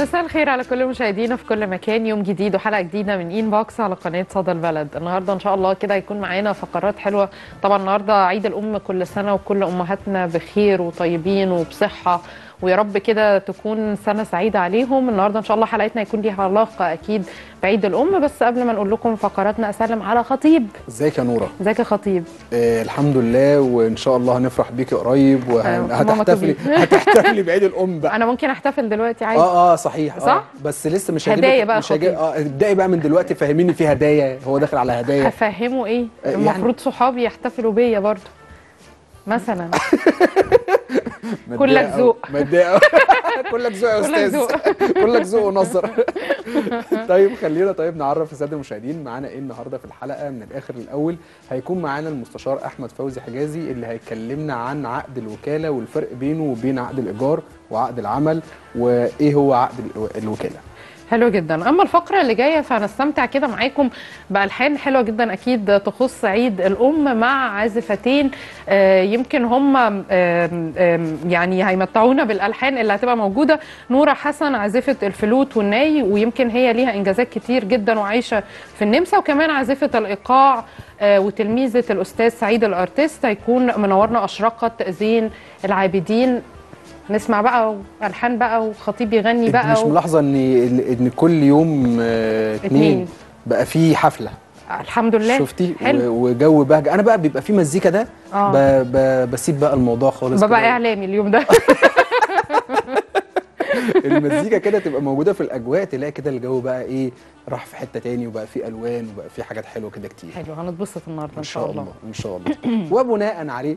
مساء الخير على كل مشاهدينا في كل مكان يوم جديد وحلقه جديده من ان بوكس على قناه صدى البلد النهارده ان شاء الله كده هيكون معانا فقرات حلوه طبعا النهارده عيد الام كل سنه وكل امهاتنا بخير وطيبين وبصحه ويا رب كده تكون سنه سعيده عليهم النهارده ان شاء الله حلقتنا هيكون ليها علاقه اكيد بعيد الام بس قبل ما نقول لكم فقراتنا اسلم على خطيب ازيك يا نوره ازيك يا خطيب آه الحمد لله وان شاء الله هنفرح بيكي قريب أيوة، ماما وهتحتفلي تبي. هتحتفلي بعيد الام بقى انا ممكن احتفل دلوقتي عادي اه اه صحيح صح؟ آه بس لسه مش هجيب هدايا بقى مش هجيب خطيب. اه ابدأي بقى من دلوقتي فهميني في هدايا هو داخل على هدايا هفهمه ايه آه، يعني- المفروض صحابي يحتفلوا بيا برضه مثلا متضايق كلك أوي. ذوق. متضايق أوي. كلك ذوق يا كلك استاذ ذوق. كلك ذوق ونظر طيب خلينا طيب نعرف الساده المشاهدين معانا ايه النهارده في الحلقه من الاخر للاول هيكون معانا المستشار احمد فوزي حجازي اللي هيكلمنا عن عقد الوكاله والفرق بينه وبين عقد الايجار وعقد العمل وايه هو عقد الو- الوكاله حلو جدا اما الفقره اللي جايه فهنستمتع كده معاكم بالحان حلوه جدا اكيد تخص عيد الام مع عازفتين آه، يمكن هم آم، آم، يعني هيمتعونا بالالحان اللي هتبقى موجوده نوره حسن عازفه الفلوت والناي ويمكن هي ليها انجازات كتير جدا وعايشه في النمسا وكمان عازفه الايقاع آه، وتلميذه الاستاذ سعيد الارتيست هيكون منورنا اشرقت زين العابدين نسمع بقى الحان بقى وخطيب يغني انت بقى مش و... ملاحظه ان ان كل يوم آه، اتنين. اتنين بقى في حفله الحمد لله شفتي حلو. و- وجو بهجه انا بقى بيبقى في مزيكا ده اه ب- ب- بسيب بقى الموضوع خالص ببقى كده. اعلامي اليوم ده المزيكا كده تبقى موجوده في الاجواء تلاقي كده الجو بقى ايه راح في حته تاني وبقى في الوان وبقى في حاجات حلوه كده كتير حلو هنتبسط النهارده ان شاء الله ان شاء الله وبناء عليه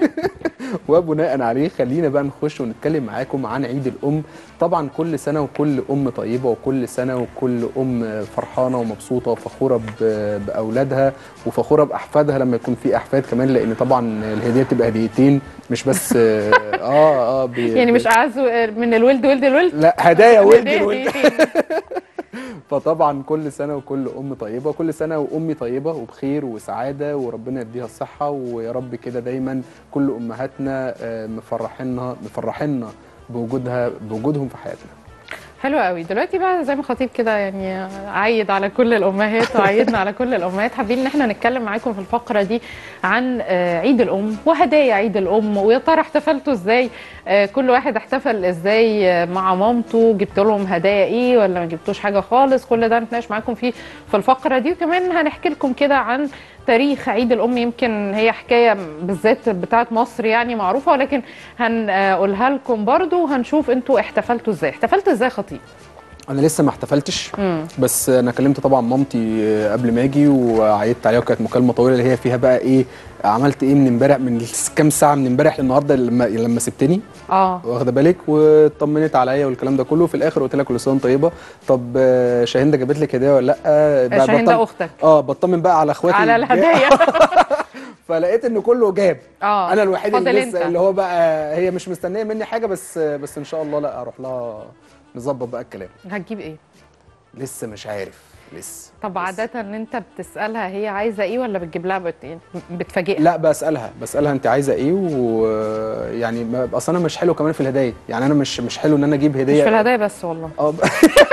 وبناء عليه خلينا بقى نخش ونتكلم معاكم عن عيد الام طبعا كل سنه وكل ام طيبه وكل سنه وكل ام فرحانه ومبسوطه وفخوره ب- باولادها وفخوره باحفادها لما يكون في احفاد كمان لان طبعا الهديه بتبقى هديتين مش بس اه اه, آه بي- يعني مش بي- اعز من الولد ولد الولد لا هدايا ولد الولد فطبعا كل سنه وكل ام طيبه كل سنه وامي طيبه وبخير وسعاده وربنا يديها الصحه ويا رب كده دايما كل امهاتنا آه، مفرحيننا مفرحيننا بوجودها بوجودهم في حياتنا حلو قوي دلوقتي بقى زي ما خطيب كده يعني عايد على كل الامهات وعيدنا على كل الامهات حابين ان احنا نتكلم معاكم في الفقره دي عن آه، عيد الام وهدايا عيد الام ويا ترى احتفلتوا ازاي آه، كل واحد احتفل ازاي آه، مع مامته جبت لهم هدايا ايه ولا ما جبتوش حاجه خالص كل ده هنتناقش معاكم فيه في الفقره دي وكمان هنحكي لكم كده عن تاريخ عيد الام يمكن هي حكايه بالذات بتاعه مصر يعني معروفه ولكن هنقولها لكم برضو وهنشوف انتوا احتفلتوا ازاي احتفلت ازاي خطيب انا لسه ما احتفلتش مم. بس انا كلمت طبعا مامتي آه، قبل ما اجي وعيدت عليها وكانت مكالمه طويله اللي هي فيها بقى ايه عملت ايه من امبارح من كام ساعه من امبارح للنهارده لما لما سبتني اه واخده بالك وطمنت عليا والكلام ده كله في الاخر قلت لها كل سنه وأنت طيبه طب آه، شاهنده جابت لك هديه ولا لا آه، بقى شاهندة بطمن- اختك اه بطمن بقى على اخواتي على الجا- الهدايا فلقيت ان كله جاب اه انا الوحيد فاضل اللي انت لسه اللي هو بقى هي مش مستنيه مني حاجه بس بس ان شاء الله لا اروح لها نظبط بقى الكلام هتجيب ايه لسه مش عارف لسه طب لسه. عادة ان انت بتسألها هي عايزة ايه ولا بتجيب لها بت... يعني بتفاجئها لا بسالها بسالها انت عايزه ايه ويعني ما- اصل انا مش حلو كمان في الهدايا يعني انا مش مش حلو ان انا اجيب هديه مش في الهدايا بس والله اه ب-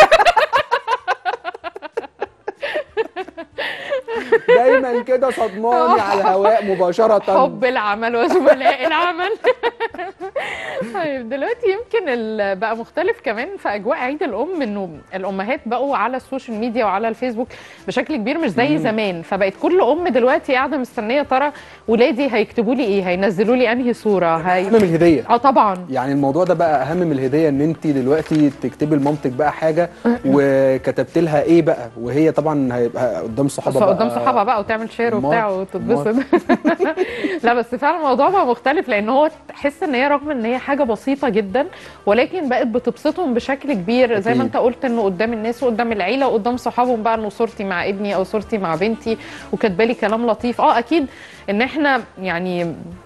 دايما كده صدماني على الهواء مباشره حب العمل وزملاء العمل طيب دلوقتي يمكن ال- بقى مختلف كمان في اجواء عيد الام انه الامهات بقوا على السوشيال ميديا وعلى الفيسبوك بشكل كبير مش زي زمان فبقت كل ام دلوقتي قاعده مستنيه ترى ولادي هيكتبوا لي ايه هينزلوا لي انهي صوره هي اهم من الهديه اه طبعا يعني الموضوع ده بقى اهم من الهديه ان انت دلوقتي تكتبي لمامتك بقى حاجه وكتبت لها ايه بقى وهي طبعا هيبقى قدام صحابها بس بقى قدام صحابها بقى وتعمل شير أمال- وبتاع وتتبسط لا بس فعلا الموضوع بقى مختلف لان هو تحس ان هي رغم ان هي حاجه بسيطه جدا ولكن بقت بتبسطهم بشكل كبير زي ما أكيد. انت قلت انه قدام الناس وقدام العيله وقدام صحابهم بقى انه صورتي مع ابني او صورتي مع بنتي وكاتبه لي كلام لطيف اه اكيد ان احنا يعني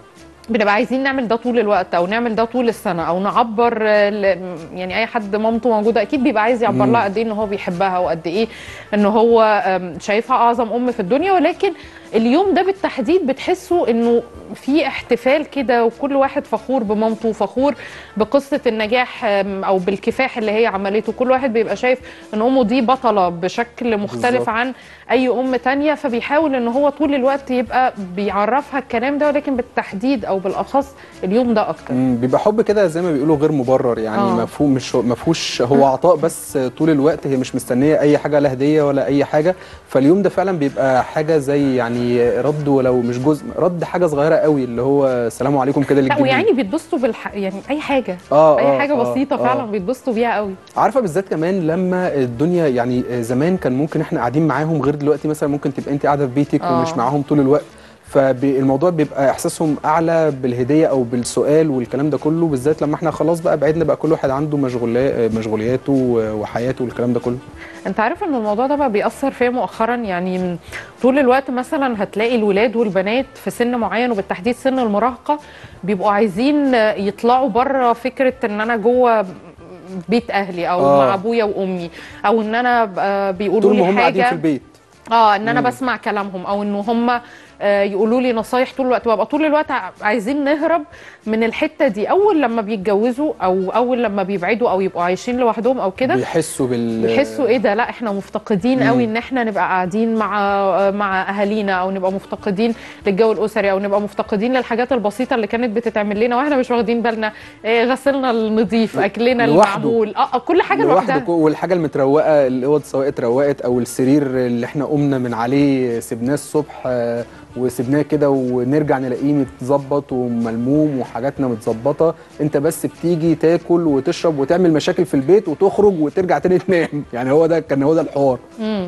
بنبقى عايزين نعمل ده طول الوقت او نعمل ده طول السنه او نعبر آه، ل- يعني اي حد مامته موجوده اكيد بيبقى عايز يعبر لها قد ايه ان هو بيحبها وقد ايه ان هو آم، شايفها اعظم ام في الدنيا ولكن اليوم ده بالتحديد بتحسوا انه في احتفال كده وكل واحد فخور بمامته وفخور بقصه النجاح آم، او بالكفاح اللي هي عملته كل واحد بيبقى شايف ان امه دي بطله بشكل مختلف بالظبط. عن اي ام تانية فبيحاول ان هو طول الوقت يبقى بيعرفها الكلام ده ولكن بالتحديد او بالاخص اليوم ده اكتر مم، بيبقى حب كده زي ما بيقولوا غير مبرر يعني آه. مفهوم مش ما فيهوش هو عطاء بس طول الوقت هي مش مستنيه اي حاجه لا هديه ولا اي حاجه فاليوم ده فعلا بيبقى حاجه زي يعني رد ولو مش جزء رد حاجه صغيره قوي اللي هو السلام عليكم كده لا للجميل ويعني بيتبسطوا بالح... يعني اي حاجه اه اي آه، حاجه آه، بسيطه آه. فعلا بيتبسطوا بيها قوي عارفه بالذات كمان لما الدنيا يعني زمان كان ممكن احنا قاعدين معاهم غير دلوقتي مثلا ممكن تبقى انت قاعده في بيتك آه. ومش معاهم طول الوقت فالموضوع بيبقى احساسهم اعلى بالهديه او بالسؤال والكلام ده كله بالذات لما احنا خلاص بقى بعدنا بقى كل واحد عنده مشغولات مشغولياته وحياته والكلام ده كله انت عارف ان الموضوع ده بقى بيأثر فيا مؤخرا يعني من طول الوقت مثلا هتلاقي الولاد والبنات في سن معين وبالتحديد سن المراهقه بيبقوا عايزين يطلعوا بره فكره ان انا جوه بيت اهلي او آه. مع ابويا وامي او ان انا آه، بيقولوا طول ما لي هم قاعدين حاجه في البيت اه ان انا بسمع كلامهم او ان هم آه، يقولوا لي نصايح طول الوقت ببقى طول الوقت ع- عايزين نهرب من الحته دي اول لما بيتجوزوا او اول لما بيبعدوا او يبقوا عايشين لوحدهم او كده بيحسوا بال بيحسوا ايه ده لا احنا مفتقدين مم. قوي ان احنا نبقى قاعدين مع مع اهالينا او نبقى مفتقدين للجو الاسري او نبقى مفتقدين للحاجات البسيطه اللي كانت بتتعمل لنا واحنا مش واخدين بالنا إيه غسلنا النظيف اكلنا لوحده. المعمول اه آه، كل حاجه لوحده لوحدها كو- والحاجه المتروقه الاوض سواء اتروقت او السرير اللي احنا قمنا من عليه سبناه الصبح آه، وسبناه كده ونرجع نلاقيه متظبط وملموم وحاجاتنا متظبطه انت بس بتيجي تاكل وتشرب وتعمل مشاكل في البيت وتخرج وترجع تاني تنام يعني هو ده كان هو ده الحوار امم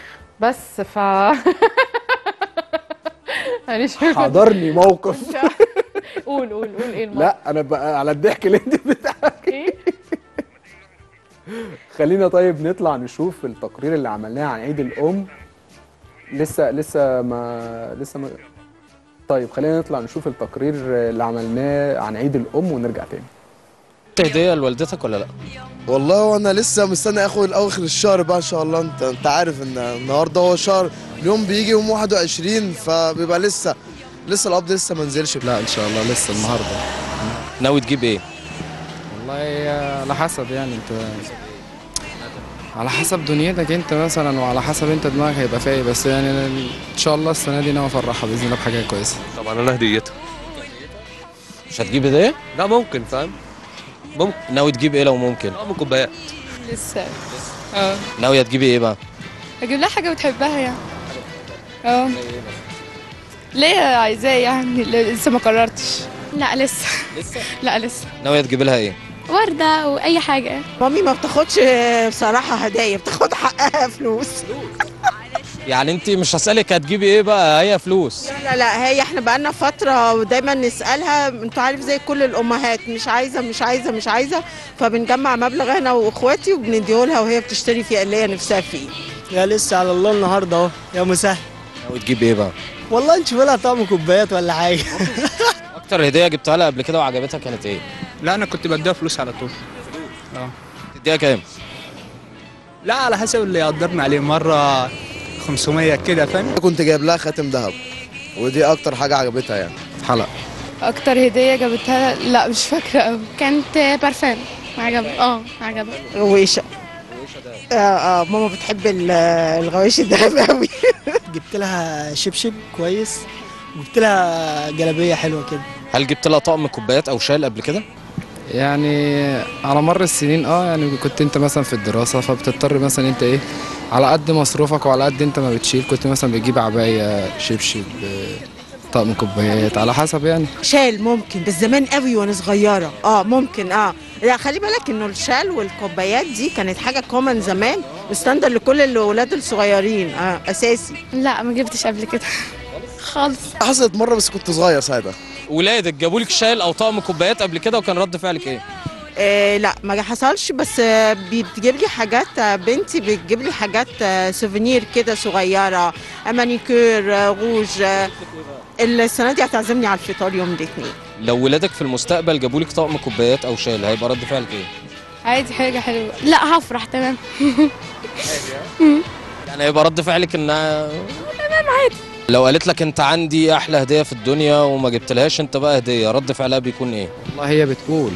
بس ف معلش حضرني موقف قول قول قول ايه الموضوع لا انا بقى على الضحك اللي انت بتاعك ايه خلينا طيب نطلع نشوف التقرير اللي عملناه عن عيد الام لسه لسه ما لسه ما طيب خلينا نطلع نشوف التقرير اللي عملناه عن عيد الام ونرجع تاني هديه لوالدتك ولا لا؟ والله وانا لسه مستني اخد اواخر الشهر بقى ان شاء الله انت انت عارف ان النهارده هو شهر اليوم بيجي يوم 21 فبيبقى لسه لسه القبض لسه ما نزلش لا ان شاء الله لسه النهارده ناوي تجيب ايه؟ والله على حسب يعني انت على حسب دنيتك انت مثلا وعلى حسب انت دماغك هيبقى فيها ايه بس يعني أنا ان شاء الله السنه دي ناوي افرحها باذن الله بحاجه كويسه طبعا انا هديتها مش هتجيب هديه؟ لا ممكن فاهم ممكن ناوي تجيب ايه لو ممكن؟ اه من كوبايات لسه اه ناويه تجيبي ايه بقى؟ اجيب لها حاجه بتحبها يعني اه ليه عايزاه يعني ل- لسه ما قررتش لا لسه لسه لا لسه ناويه تجيبي لها ايه؟ وردة واي حاجة مامي ما بتاخدش بصراحة هدايا بتاخد حقها فلوس يعني انت مش هسالك هتجيبي ايه بقى هي فلوس لا لا هي احنا بقالنا فترة ودايما نسألها انتوا عارف زي كل الأمهات مش عايزة مش عايزة مش عايزة فبنجمع مبلغ أنا وإخواتي وبنديهولها وهي بتشتري فيه اللي هي نفسها فيه يا لسه على الله النهارده اهو يا مسهل ناوي تجيب ايه بقى؟ والله نشوف لها طقم كوبايات ولا حاجه اكتر هديه جبتها لها قبل كده وعجبتها كانت ايه؟ لا انا كنت بديها فلوس على طول تديها كام؟ لا على حسب اللي يقدرنا عليه مره 500 كده فاهم كنت جايب لها خاتم ذهب ودي اكتر حاجه عجبتها يعني حلقه اكتر هديه جابتها لا مش فاكره قوي كانت بارفان عجبها اه عجبها غويشة اه اه ماما بتحب ال- الغوايش الدهب قوي جبت لها شبشب كويس وجبت لها جلابيه حلوه كده هل جبت لها طقم كوبايات او شال قبل كده؟ يعني على مر السنين اه يعني كنت انت مثلا في الدراسه فبتضطر مثلا انت ايه على قد مصروفك وعلى قد انت ما بتشيل كنت مثلا بتجيب عبايه شبشب آه، طقم كوبايات على حسب يعني شال ممكن بس زمان قوي وانا صغيره اه ممكن اه لا خلي بالك انه الشال والكوبايات دي كانت حاجه كومن زمان ستاندر لكل الاولاد الصغيرين اه اساسي لا ما جبتش قبل كده خالص حصلت مره بس كنت صغير ساعتها ولادك جابوا لك شال او طقم كوبايات قبل كده وكان رد فعلك ايه؟ آه لا ما حصلش بس آه بتجيب لي حاجات آه بنتي بتجيب لي حاجات آه سوفينير كده صغيره آه، مانيكير آه روج آه السنه دي هتعزمني على الفطار يوم الاثنين لو ولادك في المستقبل جابوا لك طقم كوبايات او شال هيبقى رد فعلك ايه عادي حاجة حلوة لا هفرح تمام يعني هيبقى رد فعلك انها تمام عادي لو قالت لك انت عندي احلى هديه في الدنيا وما جبتلهاش انت بقى هديه رد فعلها بيكون ايه والله هي بتقول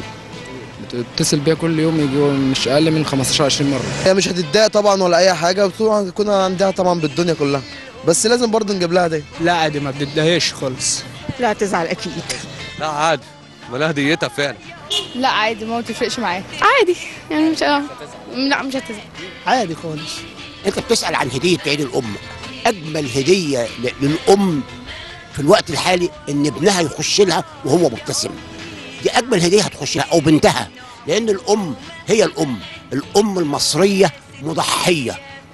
بتتصل بيا كل يوم يجي مش اقل من 15 20 مره هي مش هتتضايق طبعا ولا اي حاجه طبعا هتكون عندها طبعا بالدنيا كلها بس لازم برضه نجيب لها هديه لا عادي ما بتدهيش خالص لا هتزعل اكيد لا عادي ما لها هديتها فعلا لا عادي ما تفرقش معايا عادي يعني مش اه لا مش هتزعل عادي خالص انت بتسال عن هديه عيد الام اجمل هديه ل- للام في الوقت الحالي ان ابنها يخش لها وهو مبتسم دي اجمل هديه هتخش لها او بنتها لان الام هي الام الام المصريه مضحيه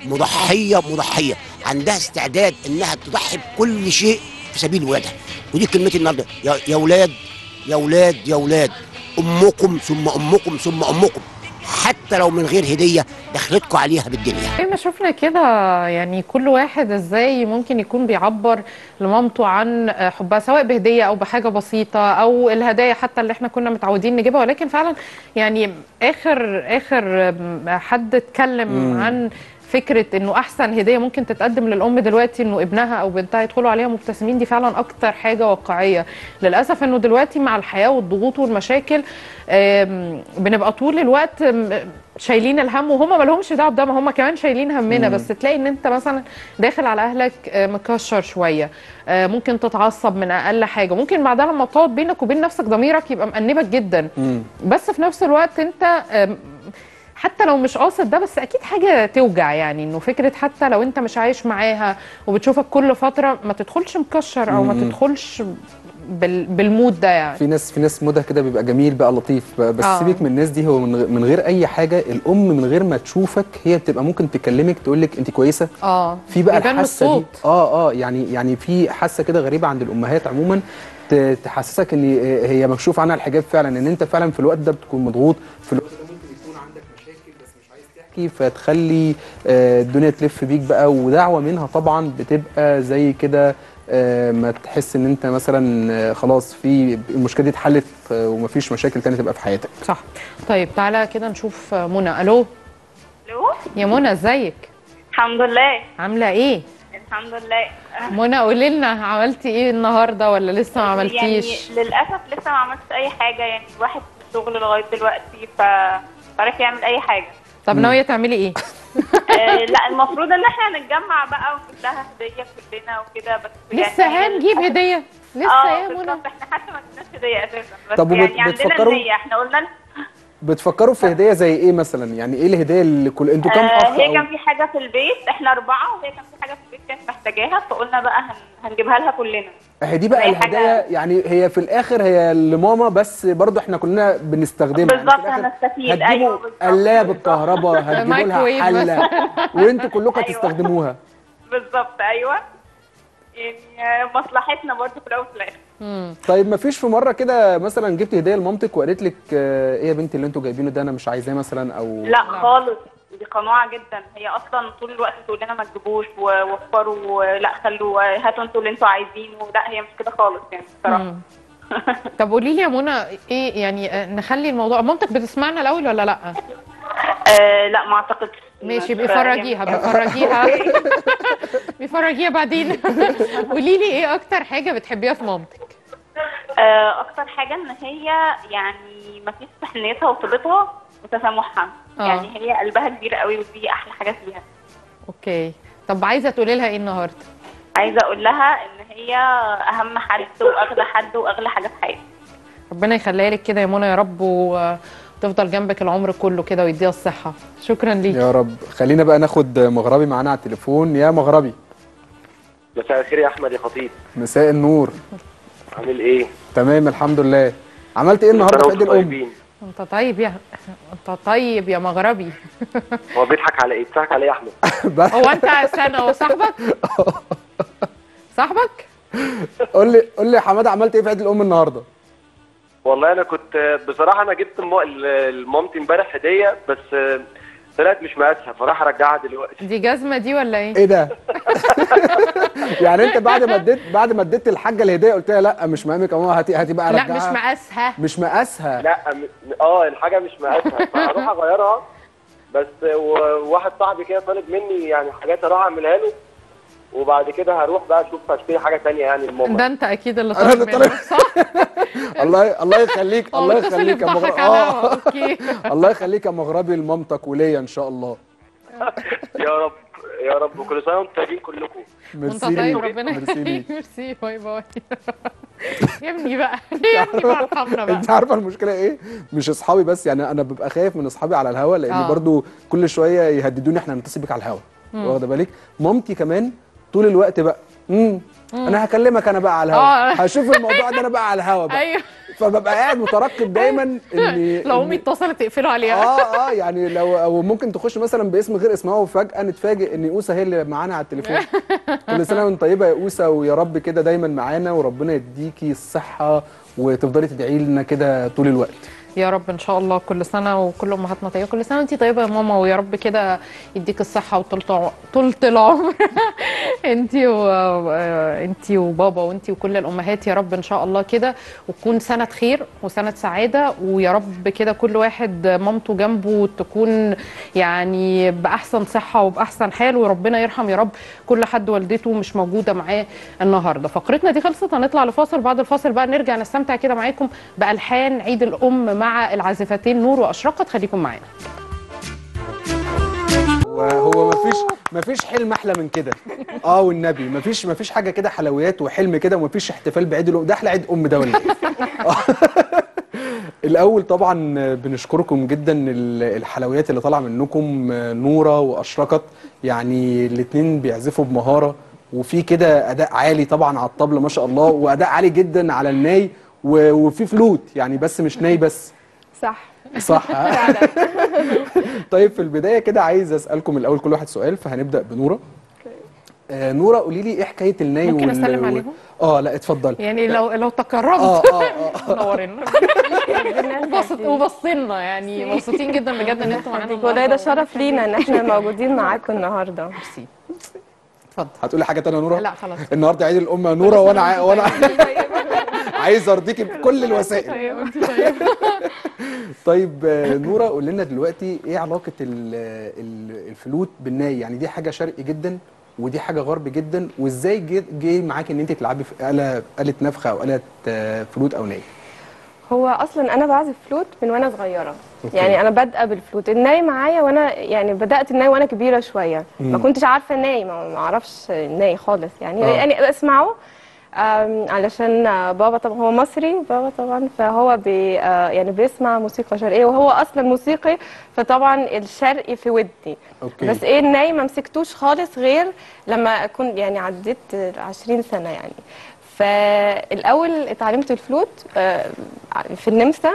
مضحيه مضحيه عندها استعداد انها تضحي بكل شيء في سبيل ولادها ودي كلمتي النهارده يا يا ولاد يا ولاد يا ولاد امكم ثم امكم ثم امكم حتى لو من غير هديه دخلتكم عليها بالدنيا زي ما شفنا كده يعني كل واحد ازاي ممكن يكون بيعبر لمامته عن حبها سواء بهديه او بحاجه بسيطه او الهدايا حتى اللي احنا كنا متعودين نجيبها ولكن فعلا يعني اخر اخر حد اتكلم مم. عن فكره انه احسن هديه ممكن تتقدم للام دلوقتي انه ابنها او بنتها يدخلوا عليها مبتسمين دي فعلا اكتر حاجه واقعيه للاسف انه دلوقتي مع الحياه والضغوط والمشاكل آم، بنبقى طول الوقت آم، شايلين الهم وهم ما لهمش دعوه بده ما هم كمان شايلين همنا مم. بس تلاقي ان انت مثلا داخل على اهلك آه، مكشر شويه آه، ممكن تتعصب من اقل حاجه ممكن بعدها لما تقعد بينك وبين نفسك ضميرك يبقى مأنبك جدا مم. بس في نفس الوقت انت آم، حتى لو مش قاصد ده بس اكيد حاجه توجع يعني انه فكره حتى لو انت مش عايش معاها وبتشوفك كل فتره ما تدخلش مكشر او ما مم. تدخلش بال بالمود ده يعني في ناس في ناس مودها كده بيبقى جميل بقى لطيف بقى بس آه. سيبك من الناس دي هو من غ- من غير اي حاجه الام من غير ما تشوفك هي بتبقى ممكن تكلمك تقول لك انت كويسه اه في بقى بيبان من الحاسه دي الصوت. اه اه يعني يعني في حاسه كده غريبه عند الامهات عموما ت- تحسسك ان هي مكشوف عنها الحجاب فعلا ان انت فعلا في الوقت ده بتكون مضغوط في الوقت ده ممكن يكون عندك مشاكل بس مش عايز تحكي فتخلي آه، الدنيا تلف بيك بقى ودعوه منها طبعا بتبقى زي كده آه، ما تحس ان انت مثلا آه، خلاص في المشكله دي اتحلت آه، ومفيش مشاكل تانية تبقى في حياتك صح طيب تعالى كده نشوف منى الو الو يا منى ازيك الحمد لله عامله ايه الحمد لله منى قولي لنا عملتي ايه النهارده ولا لسه ما عملتيش يعني للاسف لسه ما عملتش اي حاجه يعني الواحد في الشغل لغايه دلوقتي ف عارف يعمل اي حاجه طب ناويه تعملي ايه آه لا المفروض ان احنا نتجمع بقى ونجيب لها هديه كلنا وكده بس لسه يعني هنجيب هديه لسه اه يا منى بالظبط احنا حتى ما جبناش هديه اساسا بس طب وبت- يعني عندنا بتفكروا- النيه احنا قلنا بتفكروا في هديه زي ايه مثلا يعني ايه الهديه اللي كل انتوا كام اخ آه هي أو- كان في حاجه في البيت احنا اربعه وهي كان في حاجه في البيت كانت محتاجاها فقلنا بقى هن... هنجيبها لها كلنا هي دي بقى أي الهدايا يعني هي في الاخر هي لماما بس برضو احنا كلنا بنستخدمها بالظبط يعني في الآخر هنستفيد هتجيبوا ايوه بالظبط قلايه بالكهرباء هتجيبوا لها مايكرويف حله وانتوا كلكم أيوة. هتستخدموها بالظبط ايوه يعني آه، مصلحتنا برضه في الاول وفي الاخر مم. طيب ما فيش في مره كده مثلا جبت هديه لمامتك وقالت لك آه، ايه يا بنتي اللي انتوا جايبينه ده انا مش عايزاه مثلا او لا خالص دي قناعه جدا هي اصلا طول الوقت تقول لنا ما تجيبوش ووفروا لا خلوا هاتوا انتوا اللي انتوا عايزينه لا هي مش كده خالص يعني بصراحه مم. طب قولي لي يا منى ايه يعني آه، نخلي الموضوع مامتك بتسمعنا الاول ولا لا آه لا ما اعتقدش ماشي مش- بيفرجيها بيفرجيها بيفرجيها بعدين قولي لي ايه اكتر حاجه بتحبيها في مامتك آه اكتر حاجه ان هي يعني ما فيش في حنيتها وطيبتها وتسامحها آه. يعني هي قلبها كبير قوي ودي احلى حاجه فيها اوكي طب عايزه تقولي لها ايه النهارده عايزه اقول لها ان هي اهم حد واغلى حد واغلى حاجه في حياتي ربنا يخليها لك كده يا منى يا رب و- وتفضل جنبك العمر كله كده ويديها الصحه شكرا ليك يا رب خلينا بقى ناخد مغربي معانا على التليفون يا مغربي مساء الخير يا احمد يا خطيب مساء النور عامل ايه؟ تمام الحمد لله عملت ايه النهارده في عيد الام طيبين انت طيب يا انت طيب يا مغربي هو بيضحك على ايه؟ بيضحك على ايه يا احمد؟ هو انت استنى هو صاحبك صاحبك قول لي قول لي يا حماده عملت ايه في عيد الام النهارده والله انا كنت بصراحه انا جبت م- ل- لمامتي امبارح هديه بس طلعت مش مقاسها فراح ارجعها دلوقتي دي جزمه دي ولا ايه ايه ده يعني انت بعد ما اديت بعد ما اديت الحاجه الهديه قلت لها لا مش مقامك اهو هاتي هاتي بقى لا رجعها مش مقاسها مش مقاسها لا م- اه الحاجه مش مقاسها فهروح اغيرها بس وواحد صاحبي كده طالب مني يعني حاجات اروح اعملها له وبعد كده هروح بقى اشوف اشتري حاجه تانية يعني ده لماما انت اكيد اللي أنا اللي طالب منه صح الله الله يخليك هو الله بيتصل يخليك يا يفضحك مغربي على اه الهوا، اوكي الله يخليك يا مغربي لمامتك وليا ان شاء الله يا رب يا رب كل سنه وانتم طيبين كلكم وانت ميرسي طيب ليك ربنا ميرسي ليك يخليك ميرسي باي باي يا ابني بقى يا ابني بقى ارحمنا بقى انت عارفه المشكله ايه مش اصحابي بس يعني انا ببقى خايف من اصحابي على الهوا لان آه. برضو كل شويه يهددوني احنا هنتصل بيك على الهوا مم. واخده بالك مامتي كمان طول الوقت بقى امم مم. انا هكلمك انا بقى على آه. الهوا هشوف الموضوع ده انا بقى على الهوا بقى ايوه فببقى قاعد مترقب دايما ان لو امي إن- اتصلت تقفلوا عليها اه اه يعني لو او ممكن تخش مثلا باسم غير اسمها وفجاه نتفاجئ ان اوسه هي اللي معانا على التليفون كل سنه وانت طيبه يا اوسه ويا رب كده دايما معانا وربنا يديكي الصحه وتفضلي تدعي لنا كده طول الوقت يا رب ان شاء الله كل سنه وكل امهاتنا طيبه كل سنه وانت طيبه يا ماما ويا رب كده يديك الصحه وطولة طولة العمر انت و انت وبابا وانت وكل الامهات يا رب ان شاء الله كده وتكون سنه خير وسنه سعاده ويا رب كده كل واحد مامته جنبه تكون يعني باحسن صحه وباحسن حال وربنا يرحم يا رب كل حد والدته مش موجوده معاه النهارده فقرتنا دي خلصت هنطلع لفاصل بعد الفاصل بقى نرجع نستمتع كده معاكم بالحان عيد الام مع العازفتين نور واشرقت خليكم معانا وهو مفيش مفيش حلم احلى من كده اه والنبي مفيش مفيش حاجه كده حلويات وحلم كده ومفيش احتفال بعيد الام ده احلى عيد ام ده ولا إيه؟ آه. الاول طبعا بنشكركم جدا ال- الحلويات اللي طالعه منكم نوره واشرقت يعني الاثنين بيعزفوا بمهاره وفي كده اداء عالي طبعا على الطبله ما شاء الله واداء عالي جدا على الناي و- وفي فلوت يعني بس مش ناي بس صح صح ها؟ طيب في البدايه كده عايز اسالكم الاول كل واحد سؤال فهنبدا بنوره آه نوره قولي لي ايه حكايه الناي ممكن أسلم وال- عليهم؟ اه لا اتفضلي يعني لو لو تكرمت اه اه اه نورنا وبص- وبصينا يعني مبسوطين جدا بجد ان انتوا معانا والله ده شرف لينا ان احنا موجودين معاكم النهارده ميرسي اتفضل هتقولي حاجه تانية يا نوره لا خلاص النهارده عيد الام يا نوره وانا عاي... وانا عايز ارضيكي بكل الوسائل طيب انت طيب طيب آه، نوره قول لنا دلوقتي ايه علاقه ال- ال- الفلوت بالناي يعني دي حاجه شرقي جدا ودي حاجه غربي جدا وازاي جه جه معاكي ان انت تلعبي في آلة آلة نفخه او آلة آه، فلوت او ناي هو اصلا انا بعزف فلوت من وانا صغيره أوكي. يعني انا بادئه بالفلوت الناي معايا وانا يعني بدات الناي وانا كبيره شويه ما مم. كنتش عارفه الناي ما ما اعرفش الناي خالص يعني آه. يعني اسمعه آم، علشان آه، بابا طبعا هو مصري بابا طبعا فهو بي آه، يعني بيسمع موسيقى شرقيه وهو اصلا موسيقي فطبعا الشرقي في ودني أوكي. بس ايه الناي ما مسكتوش خالص غير لما اكون يعني عديت 20 سنه يعني فالاول اتعلمت الفلوت آه، في النمسا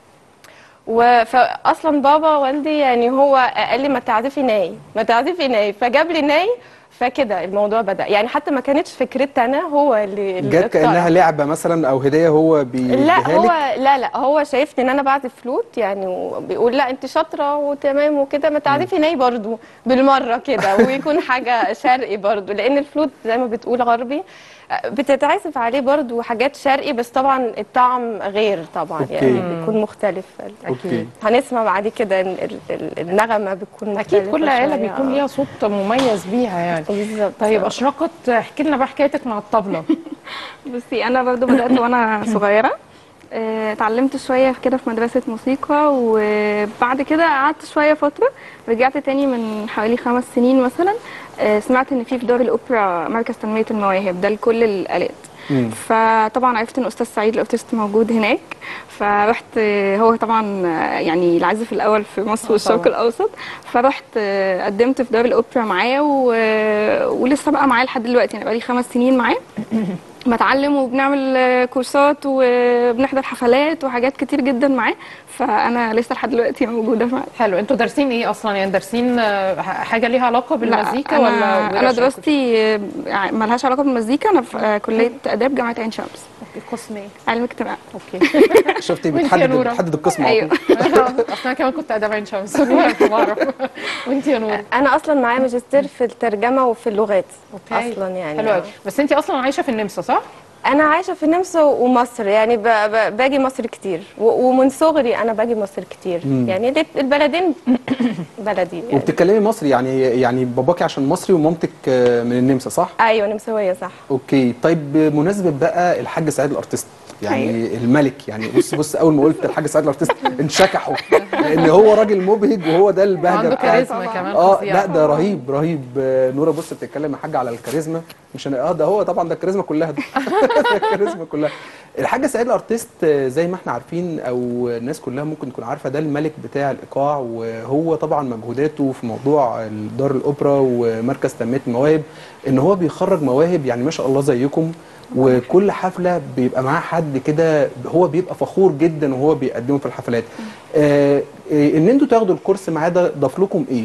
و- فاصلا بابا والدي يعني هو قال لي ما تعزفي ناي ما تعزفي ناي فجاب لي ناي فكده الموضوع بدا يعني حتى ما كانتش فكرتي انا هو اللي اللي جت كانها اخترع. لعبه مثلا او هديه هو بيديها لا لك هو لا لا هو شايفني ان انا بعزف فلوت يعني وبيقول لا انت شاطره وتمام وكده ما تعزفي ناي برضو بالمره كده ويكون حاجه شرقي برضو لان الفلوت زي ما بتقول غربي آه، بتتعزف عليه برضو حاجات شرقي بس طبعا الطعم غير طبعا أوكي. يعني بيكون مختلف أوكي. هنسمع بعد كده ال- ال- ال- النغمه بتكون اكيد مختلفة كل عيله شوية. بيكون ليها صوت مميز بيها يعني بالظبط طيب اشرقت احكي لنا بقى حكايتك مع الطبله بصي انا برضو بدات وانا صغيره آه، اتعلمت شويه كده في مدرسه موسيقى وبعد كده قعدت شويه فتره رجعت تاني من حوالي خمس سنين مثلا آه، سمعت ان في في دار الاوبرا مركز تنميه المواهب ده لكل الالات فطبعا عرفت ان استاذ سعيد الاوتيست موجود هناك فرحت آه، هو طبعا آه، يعني العازف الاول في مصر والشرق طبعاً. الاوسط فرحت آه، قدمت في دار الاوبرا معاه و- ولسه بقى معاه لحد دلوقتي يعني بقالي خمس سنين معاه بتعلم وبنعمل آه، كورسات وبنحضر حفلات وحاجات كتير جدا معاه فانا لسه لحد دلوقتي موجوده معاه حلو انتوا دارسين ايه اصلا يعني دارسين آه، حاجه ليها علاقه بالمزيكا لا ولا انا, أنا دراستي آه، ملهاش علاقه بالمزيكا انا في آه، كليه اداب جامعه عين شمس قسم ايه؟ علم اجتماع اوكي شفتي وانتي يا بتحدد نورة؟ بتحدد القسم على ايوه طول اصل انا كمان كنت اداب عين شمس بعرف وانت يا نور انا اصلا معايا ماجستير في الترجمه وفي اللغات اوكي اصلا يعني حلو قوي بس انت اصلا عايشه في النمسا صح؟ انا عايشه في النمسا ومصر يعني ب... ب... باجي مصر كتير و... ومن صغري انا باجي مصر كتير مم. يعني الات- البلدين بلدي يعني. وبتتكلمي مصري يعني يعني باباكي عشان مصري ومامتك آه، من النمسا صح؟ ايوه نمساويه صح اوكي طيب بمناسبه بقى الحاج سعيد الارتست يعني أيوة. الملك يعني بص بص اول ما قلت الحاج سعيد الارتست انشكحوا لان هو راجل مبهج وهو ده البهجه عنده بتاعت كاريزما كمان اه فظيعة. لا ده رهيب رهيب آه، نوره بص بتتكلم يا حاج على الكاريزما مش انا اه ده هو طبعا ده الكاريزما كلها ده ده الكاريزما كلها الحاج سعيد الارتست آه، زي ما احنا عارفين او الناس كلها ممكن تكون عارفه ده الملك بتاع الايقاع وهو طبعا مجهوداته في موضوع دار الاوبرا ومركز تنميه المواهب ان هو بيخرج مواهب يعني ما شاء الله زيكم وكل حفله بيبقى معاه حد كده هو بيبقى فخور جدا وهو بيقدمه في الحفلات آه آه، ان انتوا تاخدوا الكورس معاه ده ضاف لكم ايه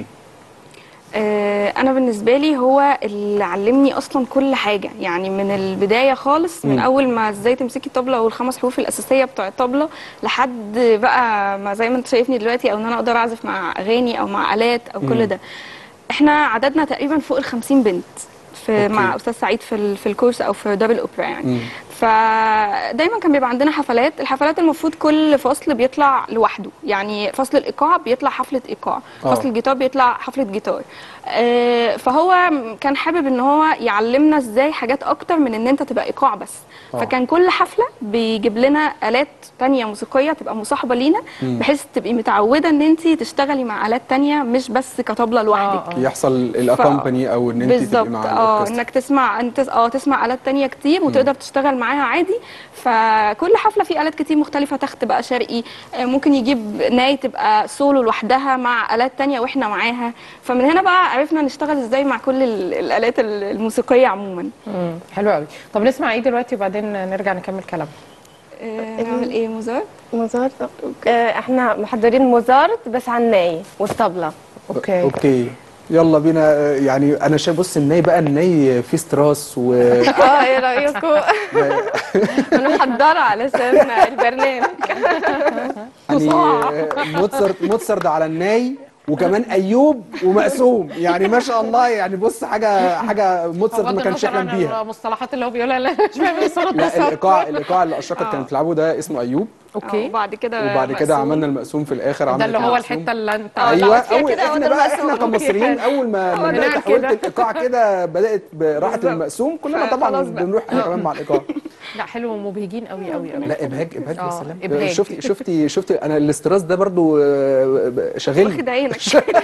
آه، انا بالنسبه لي هو اللي علمني اصلا كل حاجه يعني من البدايه خالص من مم. اول ما ازاي تمسكي طبله والخمس حروف الاساسيه بتوع الطبله لحد بقى ما زي ما انت شايفني دلوقتي او ان انا اقدر اعزف مع اغاني او مع الات او مم. كل ده احنا عددنا تقريبا فوق ال 50 بنت في أوكي. مع استاذ سعيد في ال- في الكورس او في دبل اوبرا يعني مم. فدايما كان بيبقى عندنا حفلات الحفلات المفروض كل فصل بيطلع لوحده يعني فصل الايقاع بيطلع حفله ايقاع آه. فصل الجيتار بيطلع حفله جيتار آه، فهو كان حابب ان هو يعلمنا ازاي حاجات اكتر من ان انت تبقى ايقاع بس آه. فكان كل حفله بيجيب لنا الات تانية موسيقيه تبقى مصاحبه لينا مم. بحيث تبقي متعوده ان انت تشتغلي مع الات تانية مش بس كطبله لوحدك يحصل الاكومباني او ان انت تبقي بالظبط مع اه الاوركسترا انك تسمع انت اه تسمع الات تانية كتير وتقدر تشتغل معاها عادي فكل حفله في الات كتير مختلفه تخت بقى شرقي آه، ممكن يجيب ناي تبقى سولو لوحدها مع الات تانية واحنا معاها فمن هنا بقى عرفنا نشتغل ازاي مع كل ال- الالات ال- الموسيقيه عموما مم. حلو قوي طب نسمع ايه دلوقتي وبعدين نرجع نكمل كلام نعمل ايه موزارت موزارت آه احنا محضرين موزارت بس على الناي والطبله اوكي اوكي يلا بينا آه، يعني انا شايف بص الناي بقى الناي فيه ستراس و اه ايه رايكم انا محضره علشان البرنامج يعني آه، موتسرت موتسرت على الناي وكمان ايوب ومقسوم يعني ما شاء الله يعني بص حاجه حاجه موتسرت بغض ما كانش النظر يحلم عن بيها المصطلحات اللي هو بيقولها لا مش فاهم ايه صوره لا الايقاع الايقاع اللي اشرقت آه. كانت بتلعبه ده اسمه ايوب اوكي وبعد كده وبعد كده مقسوم. عملنا المقسوم في الاخر ده عملت اللي هو المقسوم. الحته اللي انت ايوه فيها اول كده هو احنا ده بقى المقسوم. احنا أوكي، كمصريين حلو. اول ما هو ما بدات نعم تحولت كده. الايقاع كده بدات براحه المقسوم كلنا طبعا فخلاص بقى. بنروح احنا كمان مع الايقاع لا حلو ومبهجين قوي قوي قوي لا ابهاج ابهاج يا آه، سلام إبهاج. شفتي شفتي شفتي انا الاستراس ده برضو آه، شاغلني واخد عينك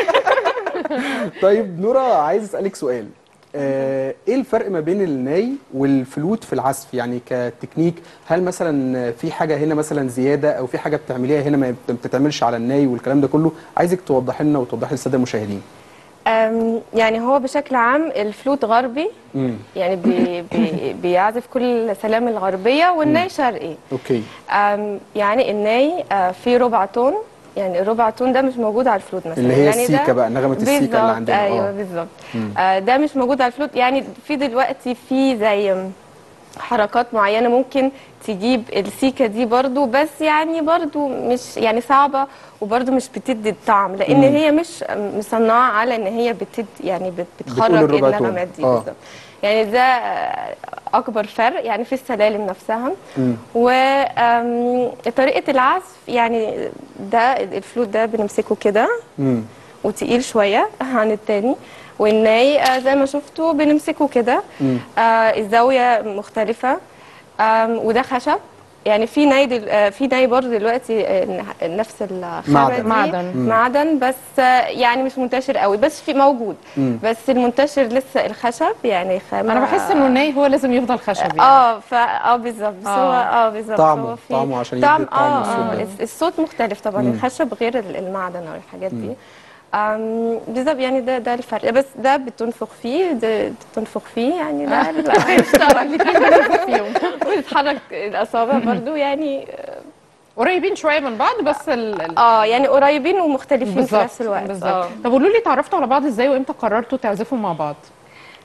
طيب نورا عايز اسالك سؤال آه، ايه الفرق ما بين الناي والفلوت في العزف يعني كتكنيك هل مثلا في حاجه هنا مثلا زياده او في حاجه بتعمليها هنا ما بتتعملش على الناي والكلام ده كله عايزك توضح لنا وتوضحي للساده المشاهدين أم، يعني هو بشكل عام الفلوت غربي امم يعني بي بي بيعزف كل السلام الغربية والناي شرقي اوكي أم، يعني الناي آه، فيه ربع تون يعني الربع تون ده مش موجود على الفلوت مثلا اللي هي يعني ده السيكا بقى، نغمة السيكا اللي بالظبط، عندنا، آه. ايوه بالظبط مم. آه، ده مش موجود على الفلوت يعني في دلوقتي في زي حركات معينة ممكن تجيب السيكا دي برضو بس يعني برضو مش يعني صعبة وبرضو مش بتدي الطعم لأن مم. هي مش مصنعة على إن هي بتدي يعني بت- بتخرج الربع تون. النغمات دي آه. بالظبط يعني ده آه، أكبر فرق يعني في السلالم نفسها مم. وطريقة العزف يعني ده الفلوت ده بنمسكه كده امم وتقيل شوية عن التاني والناي آه، زي ما شفتوا بنمسكه كده مم. آه الزاوية مختلفة آم، وده خشب يعني في ناي دل... آه، في ناي برضه دلوقتي آه، نفس الخامة معدن. دي معدن. مم. معدن بس آه، يعني مش منتشر قوي بس في موجود مم. بس المنتشر لسه الخشب يعني خامة انا بحس انه الناي هو لازم يفضل خشب يعني اه فا اه بالظبط بس هو آه. اه بالظبط طعمه- هو في طعمه عشان يدي طعم الطعم اه, والصوت آه ده. الس- الصوت مختلف طبعا مم. الخشب غير ال- المعدن او الحاجات دي آم، بالظبط يعني ده ده الفرق بس ده بتنفخ فيه ده بتنفخ فيه يعني ده اشتغل فيهم وتتحرك الاصابع برضو يعني قريبين شويه من بعض بس ال... ال- اه يعني قريبين ومختلفين في بالظبط نفس الوقت بالظبط اه طب قولوا لي اتعرفتوا على بعض ازاي وامتى قررتوا تعزفوا مع بعض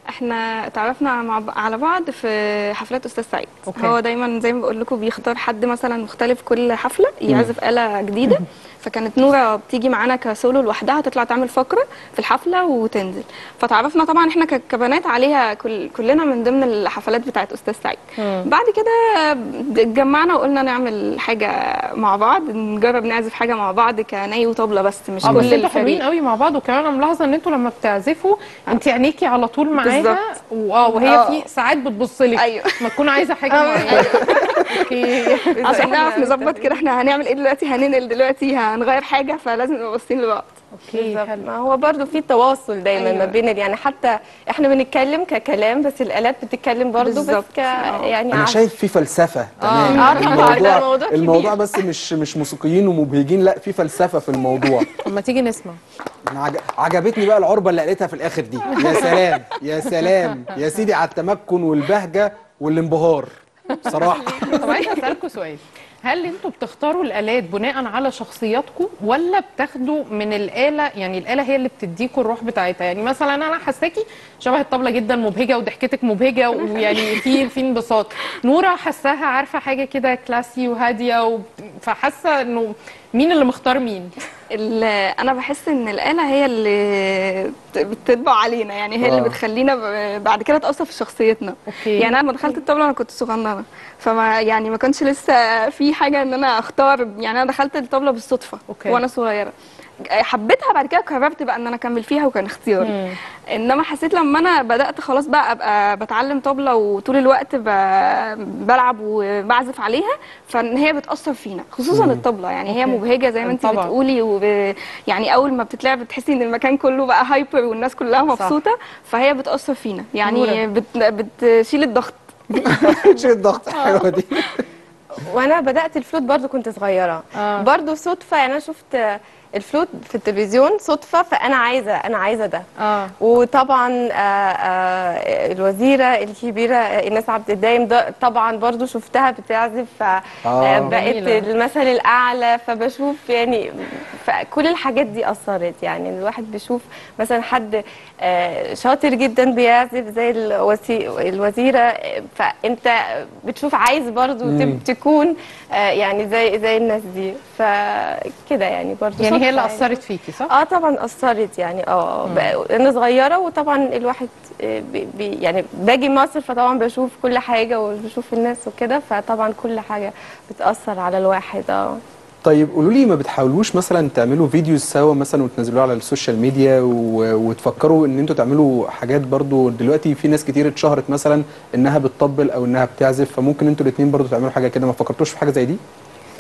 احنا اتعرفنا مع ب- على بعض في حفلات استاذ سعيد أوكي. هو دايما زي ما بقول لكم بيختار حد مثلا مختلف كل حفله يعزف آلة جديده فكانت نورة بتيجي معانا كسولو لوحدها تطلع تعمل فقرة في الحفلة وتنزل فتعرفنا طبعا احنا ك- كبنات عليها كل كلنا من ضمن الحفلات بتاعت استاذ سعيد بعد كده اتجمعنا وقلنا نعمل حاجة مع بعض نجرب نعزف حاجة مع بعض كناي وطبلة بس مش اه كل بس انتوا حلوين الفريق قوي مع بعض وكمان انا ملاحظه ان انتوا لما بتعزفوا انت عينيكي على طول معاها بالظبط. واه وهي اه. في ساعات بتبص لك ايوه ما تكون عايزه حاجه معينه اوكي عشان نعرف نظبط كده احنا هنعمل ايه دلوقتي هننقل دلوقتي هنغير حاجة فلازم نبقى باصين لبعض اوكي بالظبط. ما هو برضو في تواصل دايما أيوة. ما بين ال- يعني حتى احنا بنتكلم ككلام بس الالات بتتكلم برضو بس بالظبط. ك يعني انا عزف. شايف في فلسفه آه. تمام آه، طبعاً، ده موضوع كبير. الموضوع بس مش مش موسيقيين ومبهجين لا في فلسفه في الموضوع طب ما تيجي نسمع انا عج... عجبتني بقى العربه اللي قالتها في الاخر دي يا سلام يا سلام يا سيدي على التمكن والبهجه والانبهار صراحه طب عايزه اسالكم سؤال هل انتوا بتختاروا الالات بناء على شخصياتكم ولا بتاخدوا من الاله يعني الاله هي اللي بتديكوا الروح بتاعتها يعني مثلا انا حاساكي شبه الطبله جدا مبهجه وضحكتك مبهجه ويعني في في انبساط نوره حاساها عارفه حاجه كده كلاسي وهاديه و... فحاسه انه مين اللي مختار مين ال- انا بحس ان الاله هي اللي بت- بتطبع علينا يعني هي اللي آه. بتخلينا ب- بعد كده تاثر في شخصيتنا أوكي. يعني انا لما دخلت الطبله انا كنت صغننه فما يعني ما كانش لسه في حاجه ان انا اختار يعني انا دخلت الطبله بالصدفه أوكي. وانا صغيره حبيتها بعد كده قررت بقى ان انا اكمل فيها وكان اختياري مم. انما حسيت لما انا بدات خلاص بقى ابقى بتعلم طبله وطول الوقت ب- بلعب وبعزف عليها فان هي بتاثر فينا خصوصا مم. الطبله يعني هي أوكي. مبهجه زي ما انت طبعاً. بتقولي وب... يعني اول ما بتتلعب بتحسي ان المكان كله بقى هايبر والناس كلها مبسوطه فهي بتاثر فينا يعني نورة. بت... بتشيل الضغط شيل الضغط حلوه دي وانا بدات الفلوت برضو كنت صغيره آه. برضو صدفه يعني انا شفت الفلوت في التلفزيون صدفه فانا عايزه انا عايزه ده اه وطبعا آه، آه، الوزيره الكبيره آه، ايناس عبد الدايم ده طبعا برضو شفتها بتعزف آه. فبقيت جميلة. المثل الاعلى فبشوف يعني فكل الحاجات دي اثرت يعني الواحد بيشوف مثلا حد آه، شاطر جدا بيعزف زي الوزي- الوزيره آه، فانت بتشوف عايز برضو مم. تب- تكون آه، يعني زي زي الناس دي فكده يعني برضو يعني هي صدفة اللي اثرت فيكي صح اه طبعا اثرت يعني اه ب- انا صغيره وطبعا الواحد آه، بي بي يعني باجي مصر فطبعا بشوف كل حاجه وبشوف الناس وكده فطبعا كل حاجه بتاثر على الواحد اه طيب قولوا لي ما بتحاولوش مثلا تعملوا فيديوز سوا مثلا وتنزلوها على السوشيال ميديا و... وتفكروا ان انتوا تعملوا حاجات برضو دلوقتي في ناس كتير اتشهرت مثلا انها بتطبل او انها بتعزف فممكن انتوا الاثنين برضو تعملوا حاجه كده ما فكرتوش في حاجه زي دي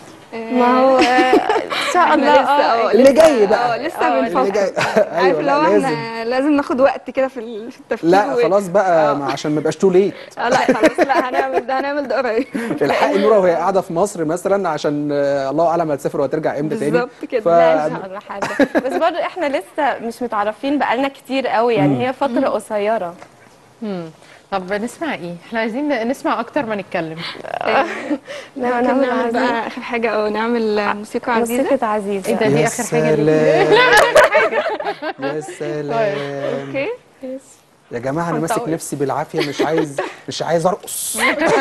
ما هو آه، ان شاء الله لسه اه اللي جاي بقى. اه لسه اللي بنفكر جاي عارف ايوه لو لا لازم احنا لازم ناخد وقت كده في ال- في التفكير لا و- خلاص بقى ما عشان ما يبقاش تو ليت اه لا خلاص لا هنعمل ده هنعمل ده قريب الحق نوره وهي قاعده في مصر مثلا عشان آه، الله اعلم هتسافر وهترجع امتى تاني بالظبط كده. ف... لا ان شاء الله حاجه بس برضو احنا لسه مش متعرفين بقالنا كتير قوي مم. يعني هي فتره قصيره مم. طب نسمع ايه احنا عايزين نسمع اكتر ما نتكلم لا ممكن نعمل نعمل عزيز بقى اخر حاجه او نعمل موسيقى عزيزه موسيقى عزيزه ايه ده يا دي اخر حاجه سلام. ليه يا سلام اوكي يا جماعه انا ماسك هنطول. نفسي بالعافيه مش عايز مش عايز ارقص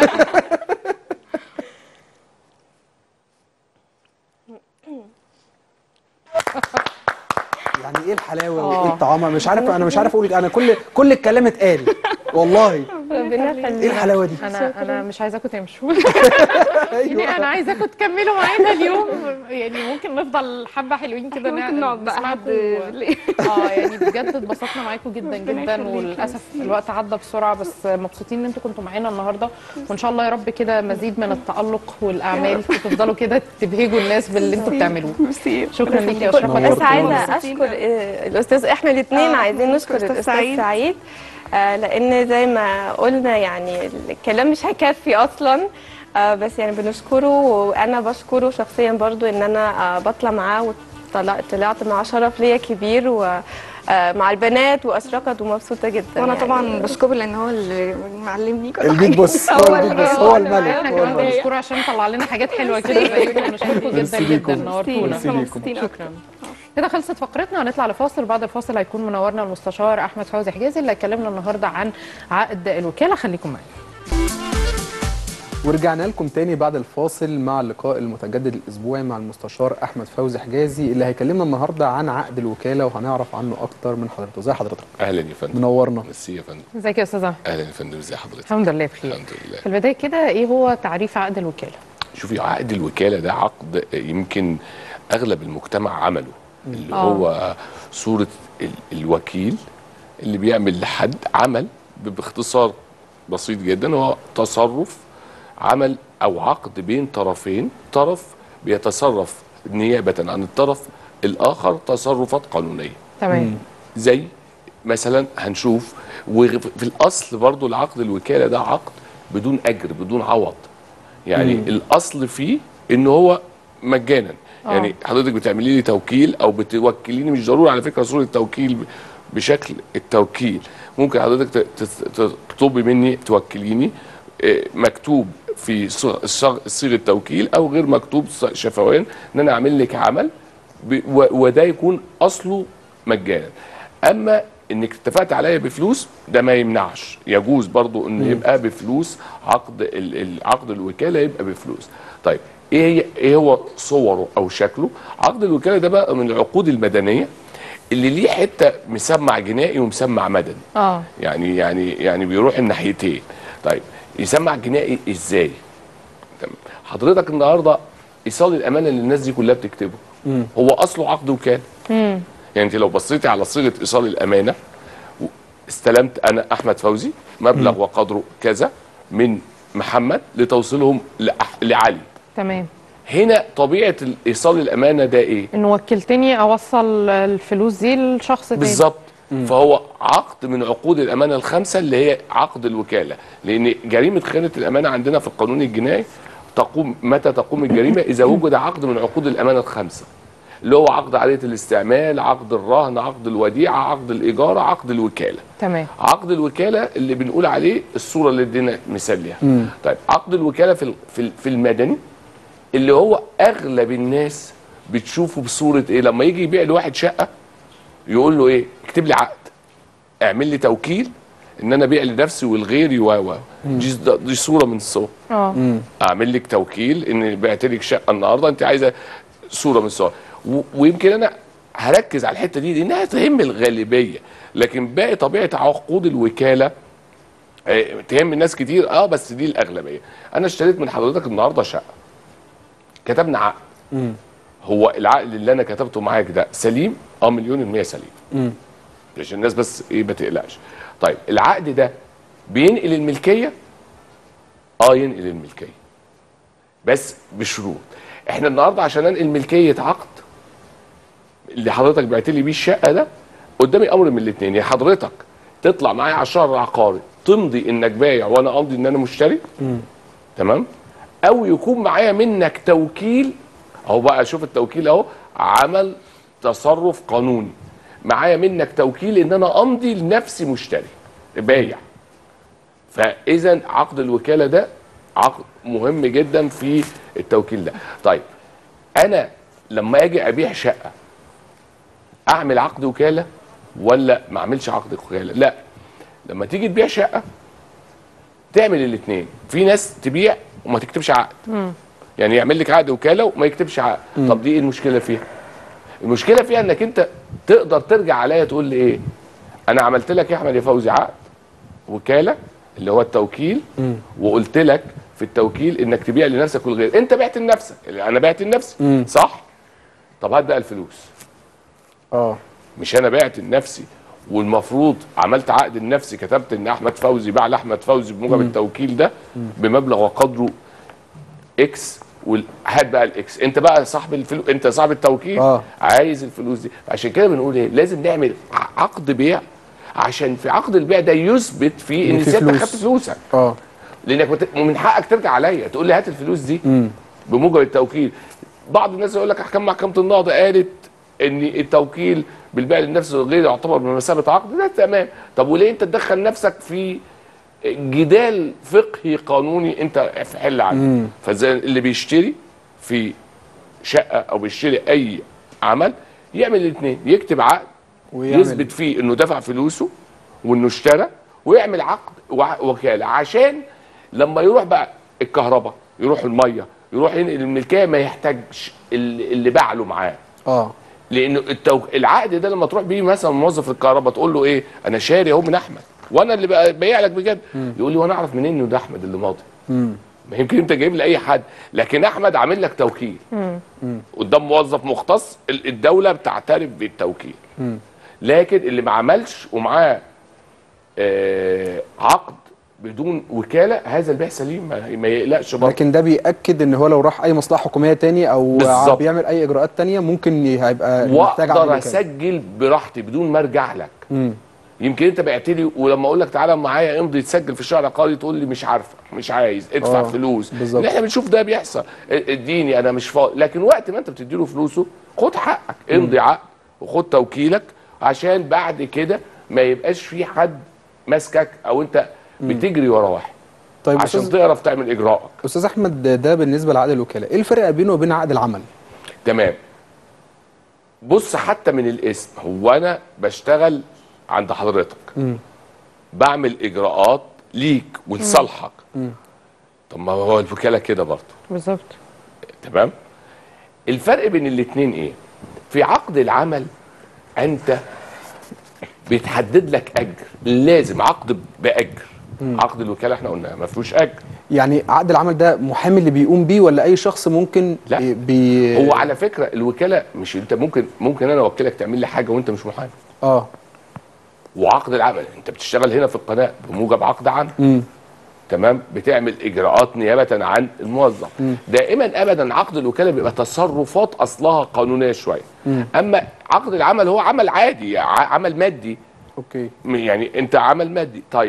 يعني ايه الحلاوه وايه آه. الطعامه مش عارف انا مش عارف اقول انا كل كل الكلام اتقال والله ربنا ايه يخليك الحلاوه دي انا انا مش عايزاكم تمشوا يعني انا عايزاكم تكملوا معانا اليوم يعني ممكن نفضل حبه حلوين كده ممكن نقعد بقى نسمعكم. لحد بالليل. اه يعني بجد اتبسطنا معاكم جدا ربنا جدا يخليكي. وللاسف الوقت عدى بسرعه بس مبسوطين ان انتوا كنتوا معانا النهارده وان شاء الله يا رب كده مزيد من التالق والاعمال وتفضلوا كده تبهجوا الناس باللي انتوا بتعملوه ميرسي شكرا ليكي يا كل- اشرف بس عايزه مبسوطين. اشكر آه، الاستاذ احنا الاثنين آه، عايزين نشكر نشكر أستاذ الاستاذ سعيد. سعيد آه، لان زي ما قلنا يعني الكلام مش هيكفي اصلا آه، بس يعني بنشكره وانا بشكره شخصيا برضو ان انا آه، بطلع معاه وطلعت طلعت معاه شرف ليا كبير و آه، مع البنات واشرقت ومبسوطه جدا وانا يعني. طبعا بشكره لان هو اللي معلمني كل البيج حاجة. بوس هو البيج بوس هو الملك احنا هو كمان الملك بنشكره عشان طلع لنا حاجات حلوه كده زيكم بنشكركم جدا ميرسي جدا ليكم. نورتونا ميرسي ليكم. مبسوطين شكرا كده خلصت فقرتنا هنطلع لفاصل بعد الفاصل هيكون منورنا المستشار احمد فوزي حجازي اللي هيكلمنا النهارده عن عقد الوكاله خليكم معانا ورجعنا لكم تاني بعد الفاصل مع اللقاء المتجدد الاسبوعي مع المستشار احمد فوزي حجازي اللي هيكلمنا النهارده عن عقد الوكاله وهنعرف عنه اكتر من حضرته ازي حضرتك اهلا يا فندم منورنا ميرسي يا فندم ازيك يا استاذ أحمد؟ اهلا يا فندم ازي حضرتك الحمد لله بخير الحمد لله في البدايه كده ايه هو تعريف عقد الوكاله شوفي عقد الوكاله ده عقد يمكن اغلب المجتمع عمله اللي آه. هو صوره ال- الوكيل اللي بيعمل لحد عمل ب- باختصار بسيط جدا هو تصرف عمل او عقد بين طرفين طرف بيتصرف نيابه عن الطرف الاخر تصرفات قانونيه تمام زي مثلا هنشوف وفي الاصل برضو العقد الوكاله ده عقد بدون اجر بدون عوض يعني مم. الاصل فيه ان هو مجانا آه. يعني حضرتك بتعملي لي توكيل او بتوكليني مش ضروري على فكره صوره توكيل ب- بشكل التوكيل ممكن حضرتك ت- ت- ت- تطلبي مني توكليني آه، مكتوب في صيغ- صيغ- صيغه توكيل او غير مكتوب ص- شفويا ان انا اعمل لك عمل ب- و- وده يكون اصله مجانا اما انك اتفقت عليا بفلوس ده ما يمنعش يجوز برضو ان مم. يبقى بفلوس عقد ال- ال- عقد الوكاله يبقى بفلوس طيب ايه هي ايه هو صوره او شكله عقد الوكاله ده بقى من العقود المدنيه اللي ليه حته مسمع جنائي ومسمع مدني اه يعني يعني يعني بيروح الناحيتين طيب يسمع جنائي ازاي تمام. حضرتك النهارده ايصال الامانه اللي الناس دي كلها بتكتبه هو اصله عقد وكاله امم يعني انت لو بصيتي على صيغه ايصال الامانه و- استلمت انا احمد فوزي مبلغ مم. وقدره كذا من محمد لتوصيلهم لأح- لعلي تمام هنا طبيعه ايصال الامانه ده ايه ان وكلتني اوصل الفلوس دي لشخص تاني بالظبط فهو عقد من عقود الامانه الخمسه اللي هي عقد الوكاله لان جريمه خيانه الامانه عندنا في القانون الجنائي تقوم متى تقوم الجريمه اذا وجد عقد من عقود الامانه الخمسه اللي هو عقد عاديه الاستعمال عقد الرهن عقد الوديعه عقد الايجار عقد الوكاله تمام عقد الوكاله اللي بنقول عليه الصوره اللي ادينا مثال ليها مم. طيب عقد الوكاله في ال- في ال- في المدني اللي هو اغلب الناس بتشوفه بصوره ايه لما يجي يبيع لواحد شقه يقول له ايه اكتب لي عقد اعمل لي توكيل ان انا ابيع لنفسي ولغيري و و مم. دي, دي صوره من الصور اه اعمل لك توكيل ان بعت لك شقه النهارده انت عايزه صوره من الصور و- ويمكن انا هركز على الحته دي لانها تهم الغالبيه لكن باقي طبيعه عقود الوكاله آه، تهم الناس كتير اه بس دي الاغلبيه انا اشتريت من حضرتك النهارده شقه كتبنا عقد هو العقد اللي انا كتبته معاك ده سليم اه مليون المية سليم عشان الناس بس ايه ما تقلقش طيب العقد ده بينقل الملكيه اه ينقل الملكيه بس بشروط احنا النهارده عشان انقل ملكيه عقد اللي حضرتك بعت لي بيه الشقه ده قدامي امر من الاثنين يا حضرتك تطلع معايا على الشهر العقاري تمضي انك بايع وانا امضي ان انا مشتري تمام او يكون معايا منك توكيل اهو بقى شوف التوكيل اهو عمل تصرف قانوني معايا منك توكيل ان انا امضي لنفسي مشتري بايع فاذا عقد الوكاله ده عقد مهم جدا في التوكيل ده طيب انا لما اجي ابيع شقه اعمل عقد وكاله ولا ما اعملش عقد وكاله لا لما تيجي تبيع شقه تعمل الاثنين في ناس تبيع وما تكتبش عقد يعني يعمل لك عقد وكاله وما يكتبش عقد مم. طب دي ايه المشكله فيها المشكله فيها انك انت تقدر ترجع عليا تقول لي ايه انا عملت لك يا احمد يا فوزي عقد وكاله اللي هو التوكيل وقلت لك في التوكيل انك تبيع لنفسك والغير انت بعت لنفسك انا بعت لنفسي صح طب هات بقى الفلوس اه مش انا بعت لنفسي والمفروض عملت عقد لنفسي كتبت ان احمد فوزي باع لاحمد فوزي بموجب مم. التوكيل ده بمبلغ وقدره اكس وال- هات بقى الاكس انت بقى صاحب الفلوس انت صاحب التوكيل آه. عايز الفلوس دي عشان كده بنقول ايه لازم نعمل ع- عقد بيع عشان في عقد البيع ده يثبت فيه إن ان في سيادتك فلوس. خدت فلوسك اه لانك مت- من حقك ترجع عليا تقول لي هات الفلوس دي مم. بموجب التوكيل بعض الناس يقول لك احكام محكمه النهضه قالت ان التوكيل بالبيع للنفس غير يعتبر بمثابه عقد ده تمام طب وليه انت تدخل نفسك في جدال فقهي قانوني انت في حل عنه مم. فزي اللي بيشتري في شقه او بيشتري اي عمل يعمل الاثنين يكتب عقد ويعمل- يثبت فيه انه دفع فلوسه وانه اشترى ويعمل عقد وع- وكاله عشان لما يروح بقى الكهرباء يروح الميه يروح ينقل الملكيه ما يحتاجش اللي اللي باع له معاه اه لانه التو... العقد ده لما تروح بيه مثلا موظف الكهرباء تقول له ايه انا شاري اهو من احمد وانا اللي بقى- بايع لك بجد يقول لي وانا اعرف منين انه ده احمد اللي ماضي امم ما يمكن انت جايب لاي حد لكن احمد عامل لك توكيل قدام موظف مختص ال- الدوله بتعترف بالتوكيل مم. لكن اللي ما عملش ومعاه آه عقد بدون وكاله هذا البيع سليم ما, ما يقلقش برضه لكن ده بيأكد ان هو لو راح اي مصلحه حكوميه تاني او بالظبط. بيعمل اي اجراءات تانية ممكن ي- هيبقى محتاج عقد واقدر وكالة. اسجل براحتي بدون ما ارجع لك مم. يمكن انت بعت لي ولما اقول لك تعالى معايا امضي تسجل في الشهر العقاري تقول لي مش عارفه مش عايز ادفع آه، فلوس بالظبط. احنا بنشوف ده بيحصل ا- اديني انا مش فاضي لكن وقت ما انت بتدي له فلوسه خد حقك امضي عقد وخد توكيلك عشان بعد كده ما يبقاش في حد ماسكك او انت بتجري ورا واحد طيب عشان أستاذ- تعرف تعمل اجراءك استاذ احمد ده بالنسبه لعقد الوكاله ايه الفرق بينه وبين عقد العمل تمام بص حتى من الاسم هو انا بشتغل عند حضرتك مم. بعمل اجراءات ليك ولصالحك مم. طب ما هو الوكاله كده برضه بالظبط تمام الفرق بين الاثنين ايه في عقد العمل انت بيتحدد لك اجر لازم عقد باجر مم. عقد الوكاله احنا قلنا ما فيهوش اجر يعني عقد العمل ده محامي اللي بيقوم بيه ولا اي شخص ممكن لا. ي- بي هو على فكره الوكاله مش انت ممكن ممكن انا اوكلك تعمل لي حاجه وانت مش محامي اه وعقد العمل انت بتشتغل هنا في القناه بموجب عقد عمل مم. تمام بتعمل اجراءات نيابه عن الموظف مم. دائما ابدا عقد الوكاله بيبقى تصرفات اصلها قانونيه شويه مم. اما عقد العمل هو عمل عادي ع- عمل مادي اوكي م- يعني انت عمل مادي طيب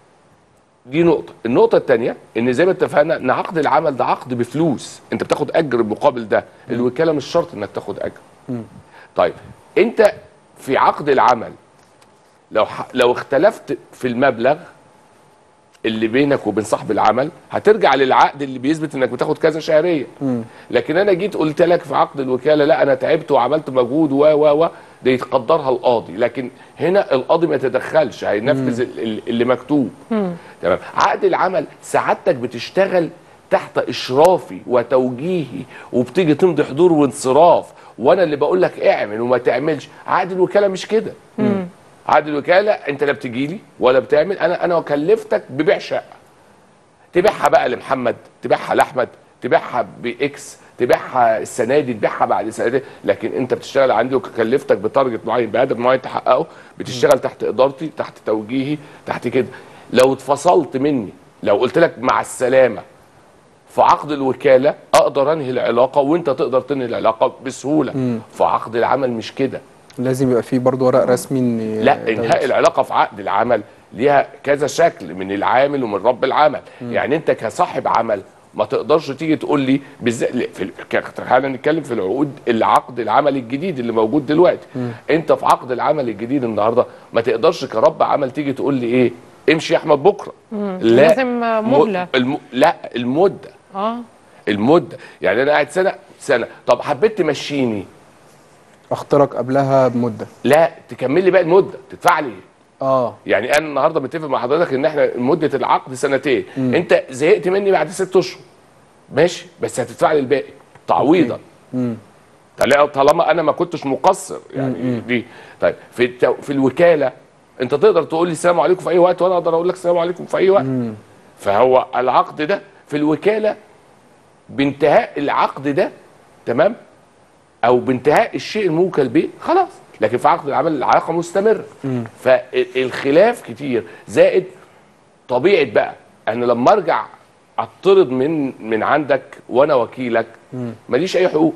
دي نقطة، النقطة الثانية إن زي ما اتفقنا إن عقد العمل ده عقد بفلوس، أنت بتاخد أجر مقابل ده، الوكالة مش شرط إنك تاخد أجر. مم. طيب أنت في عقد العمل لو ح... لو اختلفت في المبلغ اللي بينك وبين صاحب العمل هترجع للعقد اللي بيثبت انك بتاخد كذا شهريه مم. لكن انا جيت قلت لك في عقد الوكاله لا انا تعبت وعملت مجهود و و و ده يتقدرها القاضي لكن هنا القاضي ما يتدخلش هينفذ ال- ال- اللي مكتوب تمام عقد العمل سعادتك بتشتغل تحت اشرافي وتوجيهي وبتيجي تمضي حضور وانصراف وانا اللي بقول لك اعمل وما تعملش عقد الوكاله مش كده عقد الوكاله انت لا بتجي لي ولا بتعمل انا انا كلفتك ببيع شقه تبيعها بقى لمحمد تبيعها لاحمد تبيعها باكس تبيعها السنه دي تبيعها بعد سنتين لكن انت بتشتغل عندي وكلفتك بتارجت معين بهدف معين تحققه بتشتغل تحت ادارتي تحت توجيهي تحت كده لو اتفصلت مني لو قلت لك مع السلامه في عقد الوكاله اقدر انهي العلاقه وانت تقدر تنهي العلاقه بسهوله مم. في عقد العمل مش كده لازم يبقى فيه برضه ورق رسمي ان لا انهاء العلاقه في عقد العمل ليها كذا شكل من العامل ومن رب العمل مم. يعني انت كصاحب عمل ما تقدرش تيجي تقول لي بالذات في ال- ك- خلينا نتكلم في العقود العقد العمل الجديد اللي موجود دلوقتي مم. انت في عقد العمل الجديد النهارده ما تقدرش كرب عمل تيجي تقول لي ايه امشي يا احمد بكره مم. لا لازم م- مهله الم... لا المده اه المده يعني انا قاعد سنه سنه طب حبيت تمشيني اخترق قبلها بمده لا تكمل لي بقى المده تدفع لي اه يعني انا النهارده متفق مع حضرتك ان احنا مده العقد سنتين مم. انت زهقت مني بعد ست اشهر ماشي بس هتدفع لي الباقي تعويضا مم. طالما طالما انا ما كنتش مقصر يعني دي طيب في التو... في الوكاله انت تقدر تقول لي السلام عليكم في اي وقت وانا اقدر اقول لك السلام عليكم في اي وقت مم. فهو العقد ده في الوكاله بانتهاء العقد ده تمام او بانتهاء الشيء الموكل به خلاص لكن في عقد العمل العلاقه مستمره مم. فالخلاف كتير زائد طبيعه بقى انا لما ارجع اطرد من من عندك وانا وكيلك مم. ماليش اي حقوق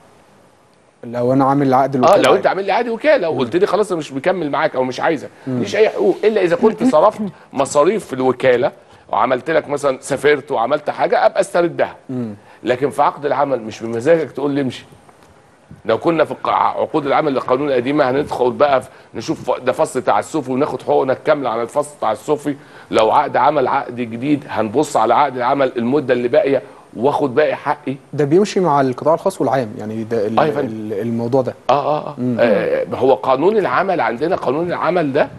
لو انا عامل عقد اه الوكاله لو انت عامل لي عادي وكاله وقلت لي خلاص انا مش مكمل معاك او مش عايزك مم. ماليش اي حقوق الا اذا كنت صرفت مصاريف في الوكاله وعملت لك مثلا سافرت وعملت حاجه ابقى استردها مم. لكن في عقد العمل مش بمزاجك تقول لي امشي لو كنا في الق- عقود العمل القانون القديمه هندخل بقى في نشوف ده فصل تعسفي وناخد حقوقنا الكامله على الفصل التعسفي لو عقد عمل عقد جديد هنبص على عقد العمل المده اللي باقيه واخد باقي حقي ده بيمشي مع القطاع الخاص والعام يعني ده ال- آه يا فندم. ال- الموضوع ده اه اه, مم. آه هو قانون العمل عندنا قانون العمل ده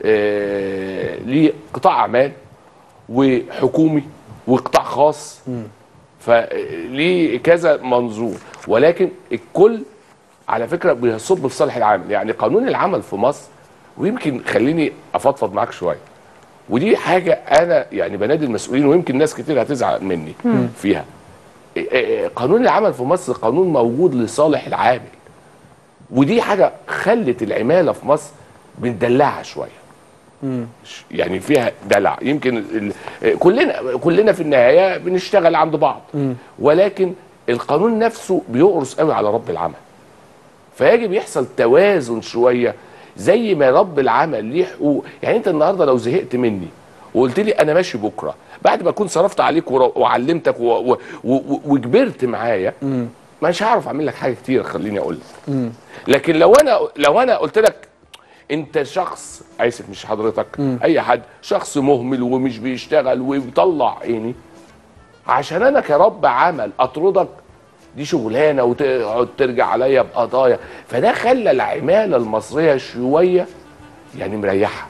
آه ليه قطاع اعمال وحكومي وقطاع خاص فليه كذا منظور ولكن الكل على فكره بيصب في صالح العامل يعني قانون العمل في مصر ويمكن خليني افضفض معاك شويه ودي حاجه انا يعني بنادي المسؤولين ويمكن ناس كتير هتزعل مني مم. فيها إيه إيه قانون العمل في مصر قانون موجود لصالح العامل ودي حاجه خلت العماله في مصر بندلعها شويه يعني فيها دلع يمكن ال- ال- كلنا كلنا في النهايه بنشتغل عند بعض ولكن القانون نفسه بيقرص قوي على رب العمل فيجب يحصل توازن شويه زي ما رب العمل ليه حقوق يعني انت النهارده لو زهقت مني وقلت لي انا ماشي بكره بعد ما اكون صرفت عليك ور- وعلمتك و- و- و- وكبرت معايا مش هعرف اعمل لك حاجه كتير خليني اقول لك لكن لو انا لو انا قلت لك انت شخص اسف مش حضرتك مم. اي حد شخص مهمل ومش بيشتغل وبيطلع عيني عشان انا كرب عمل اطردك دي شغلانه وتقعد ترجع عليا بقضايا فده خلى العماله المصريه شويه يعني مريحه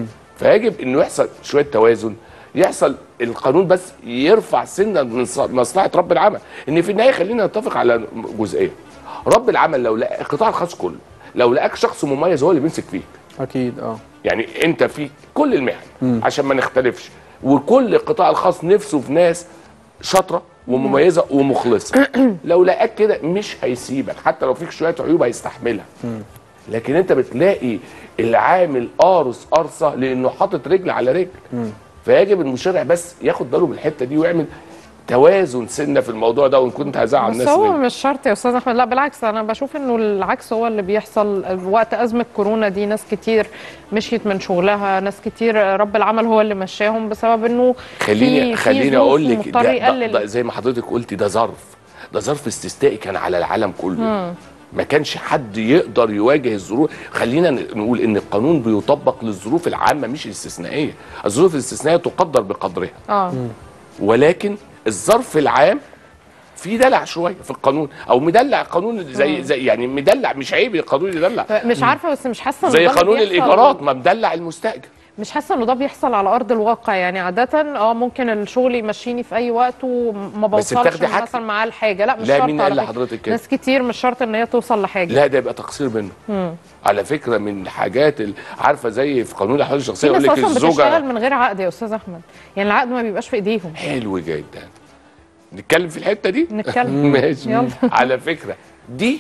فيجب انه يحصل شويه توازن يحصل القانون بس يرفع سنه من ص- مصلحه رب العمل ان في النهايه خلينا نتفق على جزئيه رب العمل لو لقى القطاع الخاص كله لو لقاك شخص مميز هو اللي بيمسك فيك اكيد اه يعني انت في كل المهن مم. عشان ما نختلفش وكل القطاع الخاص نفسه في ناس شاطره ومميزه ومخلصه لو لقاك كده مش هيسيبك حتى لو فيك شويه عيوب هيستحملها لكن انت بتلاقي العامل قارص قرصه لانه حاطط رجل على رجل فيجب المشرع بس ياخد باله من الحته دي ويعمل توازن سنه في الموضوع ده وان كنت هزعل بس الناس هو مني. مش شرط يا استاذ احمد لا بالعكس انا بشوف انه العكس هو اللي بيحصل وقت ازمه كورونا دي ناس كتير مشيت من شغلها ناس كتير رب العمل هو اللي مشاهم بسبب انه خليني في- في خليني ظروف اقول لك ومضطر ده, ده, يقلل. ده زي ما حضرتك قلتي ده ظرف ده ظرف استثنائي كان على العالم كله مم. ما كانش حد يقدر يواجه الظروف خلينا نقول ان القانون بيطبق للظروف العامه مش الاستثنائيه الظروف الاستثنائيه تقدر بقدرها اه ولكن الظرف العام في دلع شويه في القانون او مدلع قانون زي زي يعني مدلع مش عيب القانون يدلع مش عارفه بس مش حاسه إنه زي ده اللي قانون بيحصل. الايجارات ما مدلع المستاجر مش حاسه انه ده بيحصل على ارض الواقع يعني عاده اه ممكن الشغل يمشيني في اي وقت وما بس بوصلش بتاخدي حاجتك. مثلا معاه الحاجه لا مش لا، شرط مين على قال فكرة. لحضرتك كده؟ ناس كتير مش شرط ان هي توصل لحاجه لا ده يبقى تقصير منه مم. على فكره من الحاجات ال- عارفه زي في قانون الاحوال الشخصيه في يقول ناس لك اصلا بتشتغل الزوجه من غير عقد يا استاذ احمد يعني العقد ما بيبقاش في ايديهم حلو جدا نتكلم في الحته دي نتكلم. ماشي يلا. على فكره دي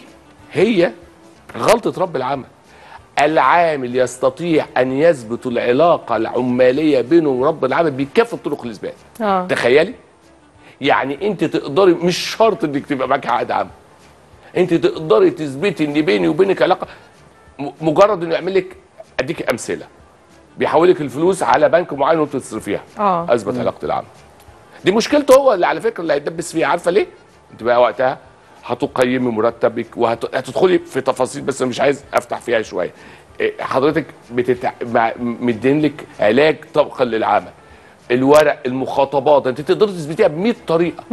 هي غلطه رب العمل العامل يستطيع ان يثبت العلاقه العماليه بينه ورب العمل بكافه طرق الاثبات اه تخيلي يعني انت تقدري مش شرط انك تبقى معاك عقد عمل انت تقدري تثبتي ان بيني وبينك علاقه م- مجرد انه يعمل لك اديك امثله بيحول لك الفلوس على بنك معين وانت تصرفيها اه اثبت علاقه العمل دي مشكلته هو اللي على فكره اللي هيتدبس فيها عارفه ليه انت بقى وقتها هتقيمي مرتبك وهتدخلي في تفاصيل بس أنا مش عايز افتح فيها شويه إيه، حضرتك بتتع... مع- مدين لك علاج طبقا للعمل الورق المخاطبات انت تقدري تثبتيها ب 100 طريقه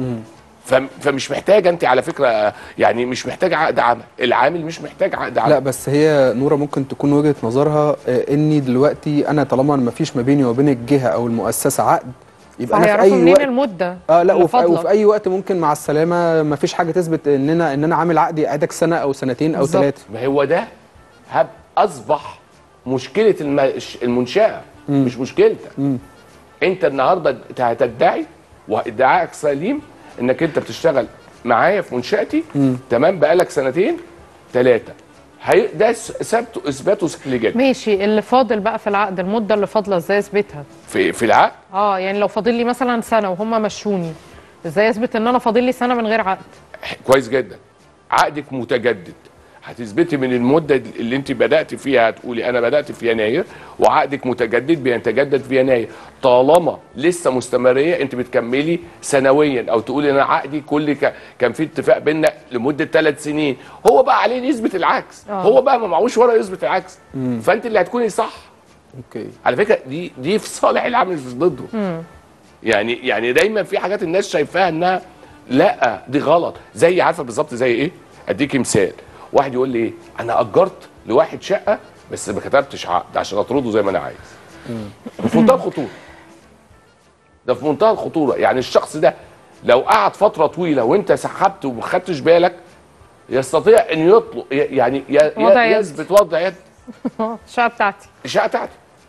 فم- فمش محتاجه انت على فكره يعني مش محتاجه عقد عمل العامل مش محتاج عقد عمل لا بس هي نوره ممكن تكون وجهه نظرها آه، اني دلوقتي انا طالما ما فيش ما بيني وبين الجهه او المؤسسه عقد يبقى انا في فهيعرفوا اي منين وقت المده اه لا اللي وفي, فاضلة. وفي اي وقت ممكن مع السلامه ما فيش حاجه تثبت ان انا ان انا عامل عقد يقعدك سنه او سنتين او بالظبط. ثلاثه ما هو ده هب اصبح مشكله الم... المنشاه مش مشكلتك انت النهارده هتدعي وادعائك سليم انك انت بتشتغل معايا في منشاتي تمام بقالك سنتين ثلاثه هي ده س- ثبته اثباته سهل جدا ماشي اللي فاضل بقى في العقد المده اللي فاضله ازاي اثبتها في في العقد اه يعني لو فاضل لي مثلا سنه وهم مشوني ازاي اثبت ان انا فاضل لي سنه من غير عقد كويس جدا عقدك متجدد هتثبتي من المده اللي انت بدات فيها هتقولي انا بدات في يناير وعقدك متجدد بيتجدد في يناير طالما لسه مستمريه انت بتكملي سنويا او تقولي انا عقدي كل ك... كان في اتفاق بينا لمده ثلاث سنين هو بقى عليه يثبت العكس آه. هو بقى ما معهوش ورقه يثبت العكس مم. فانت اللي هتكوني صح اوكي على فكره دي دي في صالح العامل مش ضده يعني يعني دايما في حاجات الناس شايفاها انها لا دي غلط زي عارفه بالظبط زي ايه اديكي مثال واحد يقول لي ايه انا اجرت لواحد شقه بس ما كتبتش عقد عشان اطرده زي ما انا عايز في منتهى الخطوره ده في منتهى الخطوره يعني الشخص ده لو قعد فتره طويله وانت سحبت وما خدتش بالك يستطيع ان يطلق يعني ي- وضع ي- يد. يثبت وضع يد الشقه بتاعتي الشقه بتاعتي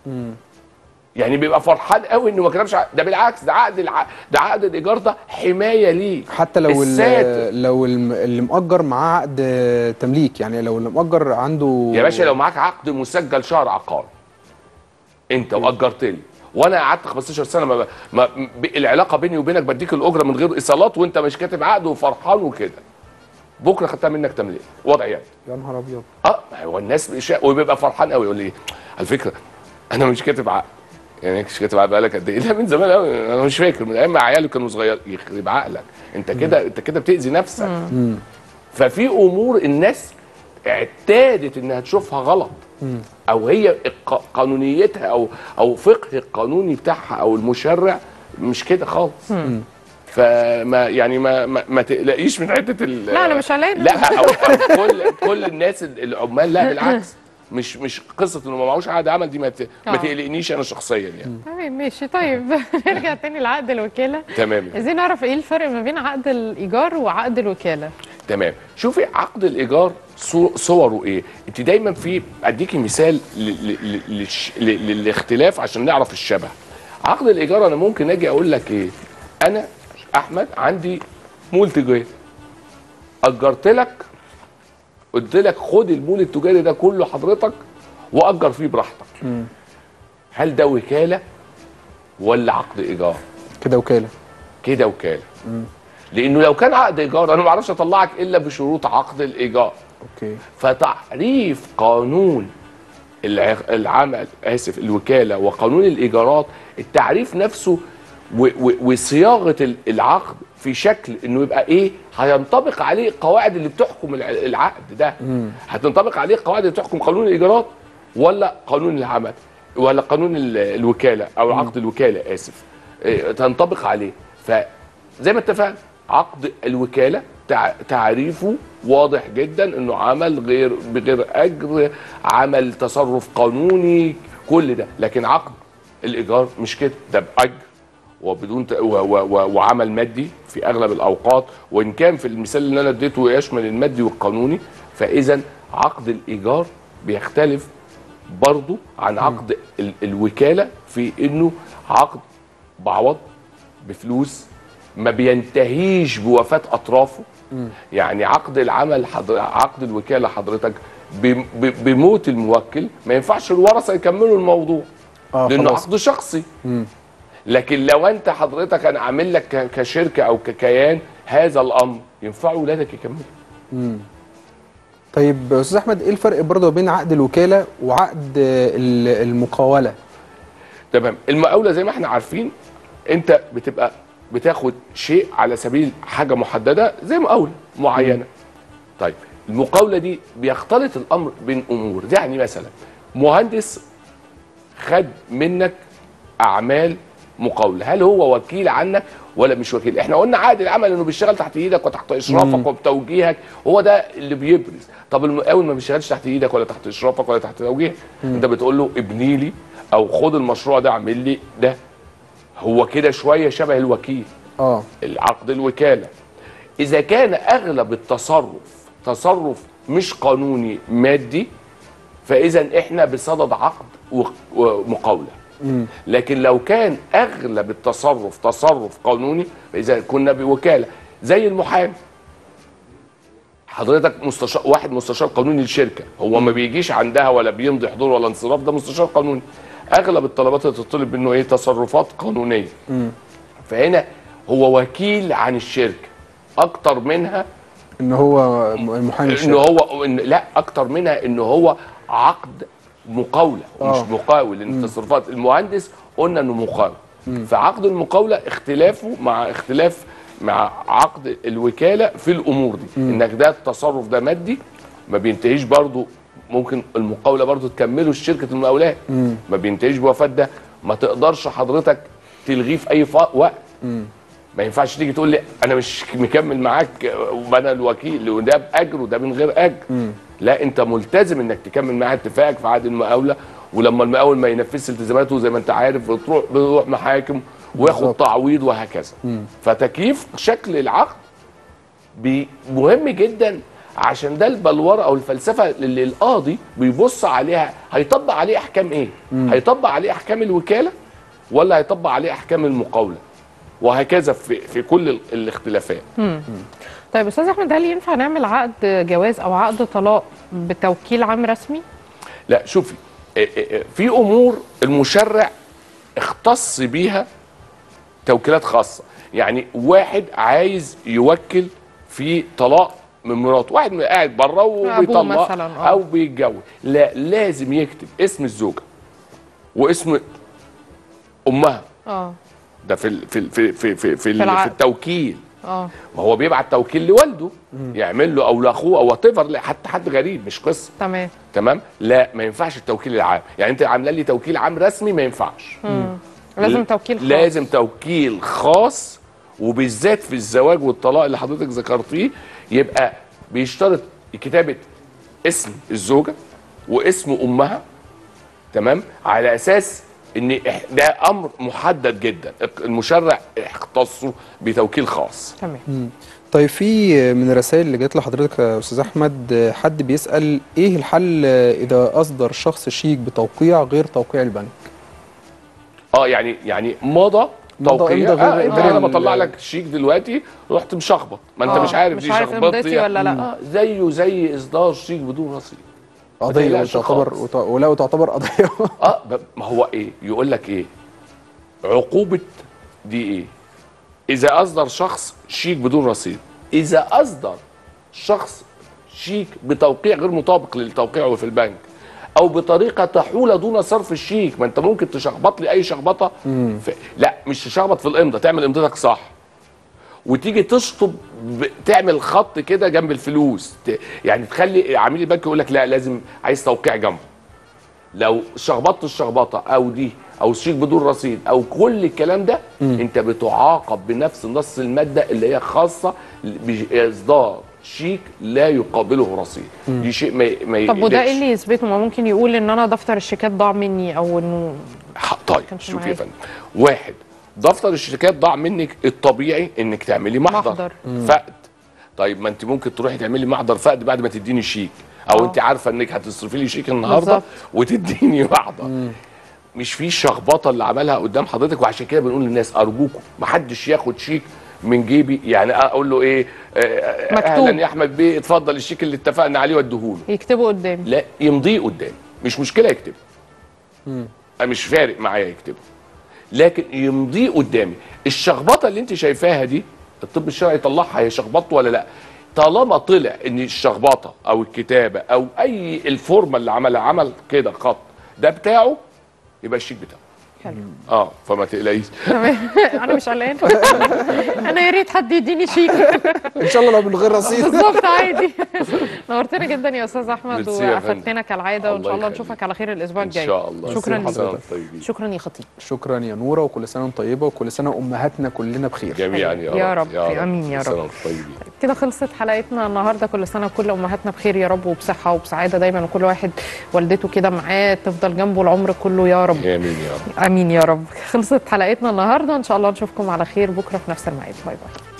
يعني بيبقى فرحان قوي انه ما كتبش عقد. ده بالعكس ده عقد الع... ده عقد الايجار ده حمايه ليه حتى لو الساتر. ال- لو الم- اللي مأجر معاه عقد تمليك يعني لو اللي مأجر عنده يا باشا لو معاك عقد مسجل شهر عقار انت واجرت لي وانا قعدت 15 سنه ما, ما ب- العلاقه بيني وبينك بديك الاجره من غير ايصالات وانت مش كاتب عقد وفرحان وكده بكره خدتها منك تمليك وضع يد يا نهار ابيض اه ما هو الناس بيشا- وبيبقى فرحان قوي يقول لي على فكره انا مش كاتب عقد يعني مش كاتب عقد بقالك قد ايه؟ لا من زمان قوي انا مش فاكر من ايام ما عيالي كانوا صغيرين يخرب عقلك انت كده انت كده بتاذي نفسك ففي امور الناس اعتادت انها تشوفها غلط او هي الق- قانونيتها او او فقه القانوني بتاعها او المشرع مش كده خالص فما يعني ما ما, ما تقلقيش من حته ال لا، أنا مش قلقانة. لا أو أو كل كل الناس ال- العمال لا بالعكس مش مش قصه انه ما معهوش عقد عمل دي ما ت- ما آه. تقلقنيش انا شخصيا يعني تمام ماشي طيب نرجع تاني لعقد الوكاله تمام عايزين نعرف ايه الفرق ما بين عقد الايجار وعقد الوكاله تمام شوفي عقد الايجار صو- صوره ايه انت دايما في اديكي مثال ل- ل- ل- للش- ل- للاختلاف عشان نعرف الشبه عقد الايجار انا ممكن اجي اقول لك ايه انا احمد عندي مول تجاري اجرت لك قلت لك خد المول التجاري ده كله حضرتك واجر فيه براحتك هل ده وكاله ولا عقد ايجار كده وكاله كده وكاله لانه لو كان عقد ايجار انا ما اعرفش اطلعك الا بشروط عقد الايجار اوكي فتعريف قانون الع- العمل اسف الوكاله وقانون الايجارات التعريف نفسه و- و- وصياغه ال- العقد في شكل انه يبقى ايه هينطبق عليه القواعد اللي بتحكم الع- العقد ده هتنطبق عليه القواعد اللي بتحكم قانون الايجارات ولا قانون العمل ولا قانون ال- الوكاله او عقد الوكاله اسف إيه، تنطبق عليه فزي ما اتفقنا عقد الوكاله تع- تعريفه واضح جدا انه عمل غير بغير اجر عمل تصرف قانوني كل ده لكن عقد الايجار مش كده ده باجر وبدون ت... و... و... و... وعمل مادي في اغلب الاوقات وان كان في المثال اللي انا اديته يشمل المادي والقانوني فاذا عقد الايجار بيختلف برضو عن عقد ال... الوكاله في انه عقد بعوض بفلوس ما بينتهيش بوفاه اطرافه يعني عقد العمل حضر... عقد الوكاله حضرتك ب... ب... بموت الموكل ما ينفعش الورثه يكملوا الموضوع اه لانه خلاص. عقد شخصي مم. لكن لو انت حضرتك انا عامل لك ك- كشركه او ككيان هذا الامر ينفع ولادك يكملوا مم. طيب استاذ احمد ايه الفرق برضه بين عقد الوكاله وعقد ال- المقاوله تمام المقاوله زي ما احنا عارفين انت بتبقى بتاخد شيء على سبيل حاجه محدده زي مقاوله معينه طيب المقاوله دي بيختلط الامر بين امور يعني مثلا مهندس خد منك اعمال مقاوله هل هو وكيل عنك ولا مش وكيل احنا قلنا عقد العمل انه بيشتغل تحت ايدك وتحت اشرافك مم. وبتوجيهك هو ده اللي بيبرز طب المقاول ما بيشتغلش تحت ايدك ولا تحت اشرافك ولا تحت توجيهك انت بتقول له ابني لي او خد المشروع ده اعمل لي ده هو كده شويه شبه الوكيل اه العقد الوكاله اذا كان اغلب التصرف تصرف مش قانوني مادي فاذا احنا بصدد عقد وق- ومقاوله مم. لكن لو كان اغلب التصرف تصرف قانوني فاذا كنا بوكاله زي المحامي حضرتك مستشار واحد مستشار قانوني للشركه هو ما بيجيش عندها ولا بيمضي حضور ولا انصراف ده مستشار قانوني اغلب الطلبات اللي تطلب منه ايه تصرفات قانونيه مم. فهنا هو وكيل عن الشركه اكتر منها ان هو المحامي ان الشركة. هو إن لا اكتر منها ان هو عقد مقاوله آه. مش مقاول لان التصرفات المهندس قلنا انه مقاول فعقد المقاوله اختلافه مع اختلاف مع عقد الوكاله في الامور دي انك ده التصرف ده مادي ما بينتهيش برضو ممكن المقاوله برضو تكمله شركه المقاولات مم. ما بينتهيش بوفاه ده ما تقدرش حضرتك تلغيه في اي ف- وقت ما ينفعش تيجي تقول لي انا مش مكمل معاك وانا الوكيل وده باجر وده من غير اجر لا انت ملتزم انك تكمل معاه اتفاقك في عقد المقاوله ولما المقاول ما ينفذش التزاماته زي ما انت عارف بتروح بيروح محاكم وياخد بالظبط. تعويض وهكذا فتكييف شكل العقد بي- مهم جدا عشان ده البلوره او الفلسفه اللي القاضي بيبص عليها هيطبق عليه احكام ايه؟ مم. هيطبق عليه احكام الوكاله ولا هيطبق عليه احكام المقاوله؟ وهكذا في في كل ال- الاختلافات. مم. طيب استاذ احمد هل ينفع نعمل عقد جواز او عقد طلاق بتوكيل عام رسمي؟ لا شوفي إيه إيه إيه، في امور المشرع اختص بيها توكيلات خاصه يعني واحد عايز يوكل في طلاق من مراته واحد قاعد بره وبيطلق مثلاً، آه. او بيتجوز لا لازم يكتب اسم الزوجه واسم امها اه ده في ال- في ال- في في في, في, ال- العقد. في التوكيل اه ما هو بيبعت توكيل لوالده يعمل له او لاخوه او وات حتى حد غريب مش قصه تمام تمام لا ما ينفعش التوكيل العام يعني انت عامله لي توكيل عام رسمي ما ينفعش مم. لازم توكيل خاص لازم توكيل خاص وبالذات في الزواج والطلاق اللي حضرتك ذكرتيه يبقى بيشترط كتابه اسم الزوجه واسم امها تمام على اساس ان إح- ده امر محدد جدا المشرع اختصه بتوكيل خاص تمام مم. طيب في من الرسائل اللي جت لحضرتك يا استاذ احمد حد بيسال ايه الحل اذا اصدر شخص شيك بتوقيع غير توقيع البنك اه يعني يعني مضى مضى توقيع إمضى غير- آه انت غير انا ال- بطلع لك شيك دلوقتي رحت مشخبط ما انت آه، مش عارف مش دي عارف شخبطتي إمضتي ولا لأ. آه زيه زي اصدار شيك بدون رصيد ما قضيه تقلقش وتعتبر خالص. وت- ولا وتعتبر قضيه اه ب- ما هو ايه يقول لك ايه عقوبه دي ايه اذا اصدر شخص شيك بدون رصيد اذا اصدر شخص شيك بتوقيع غير مطابق للتوقيع في البنك او بطريقه تحول دون صرف الشيك ما انت ممكن تشخبط لي اي شخبطه في لا مش تشخبط في الامضه تعمل امضتك صح وتيجي تشطب ب... تعمل خط كده جنب الفلوس ت... يعني تخلي عميل البنك يقول لك لا لازم عايز توقيع جنبه لو شخبطت الشخبطه او دي او شيك بدون رصيد او كل الكلام ده مم. انت بتعاقب بنفس نص الماده اللي هي خاصه باصدار شيك لا يقابله رصيد مم. دي شيء ما, ما طب وده يقلقش. ايه اللي يثبته ما ممكن يقول ان انا دفتر الشيكات ضاع مني او انه ح- طيب كانش شوف معايا. يا فندم واحد دفتر الشركات ضاع منك الطبيعي انك تعملي محضر, محضر. مم. فقد طيب ما انت ممكن تروحي تعملي محضر فقد بعد ما تديني شيك او آه. انت عارفه انك هتصرفي لي شيك النهارده بالظبط. وتديني محضر مش في شخبطه اللي عملها قدام حضرتك وعشان كده بنقول للناس ارجوكم ما حدش ياخد شيك من جيبي يعني اقول له ايه آه، مكتوب. اهلا يا احمد بيه اتفضل الشيك اللي اتفقنا عليه واديهوله يكتبوا قدامي لا يمضيه قدامي مش مشكله يكتبه أنا مش فارق معايا يكتبه لكن يمضيه قدامي الشخبطه اللي انت شايفاها دي الطب الشرعي يطلعها هي شخبطه ولا لا طالما طلع ان الشخبطه او الكتابه او اي الفورمه اللي عملها عمل كده خط ده بتاعه يبقى الشيك بتاعه حلو اه فما تقلقيش تمام انا مش قلقان انا يا ريت حد يديني شيك ان شاء الله لو من غير رصيد بالظبط عادي نورتنا جدا يا استاذ احمد ميرسي يا فندم. وافدتنا كالعاده وان الله شاء الله يخليك. نشوفك على خير الاسبوع ان الجاي شاء الله شكرا ميرسي ليك حضرتك. طيبين شكرا يا خطيب شكرا يا نوره وكل سنه وانت طيبه وكل سنه امهاتنا كلنا بخير جميعا يا رب يا رب. آمين يا كل سنة رب. وانتم طيبين كده خلصت حلقتنا النهارده كل سنه وكل امهاتنا بخير يا رب وبصحه وبسعاده دايما وكل واحد والدته كده معاه تفضل جنبه العمر كله يا رب امين يا رب امين يا رب خلصت حلقتنا النهارده ان شاء الله نشوفكم على خير بكره في نفس الميعاد باي باي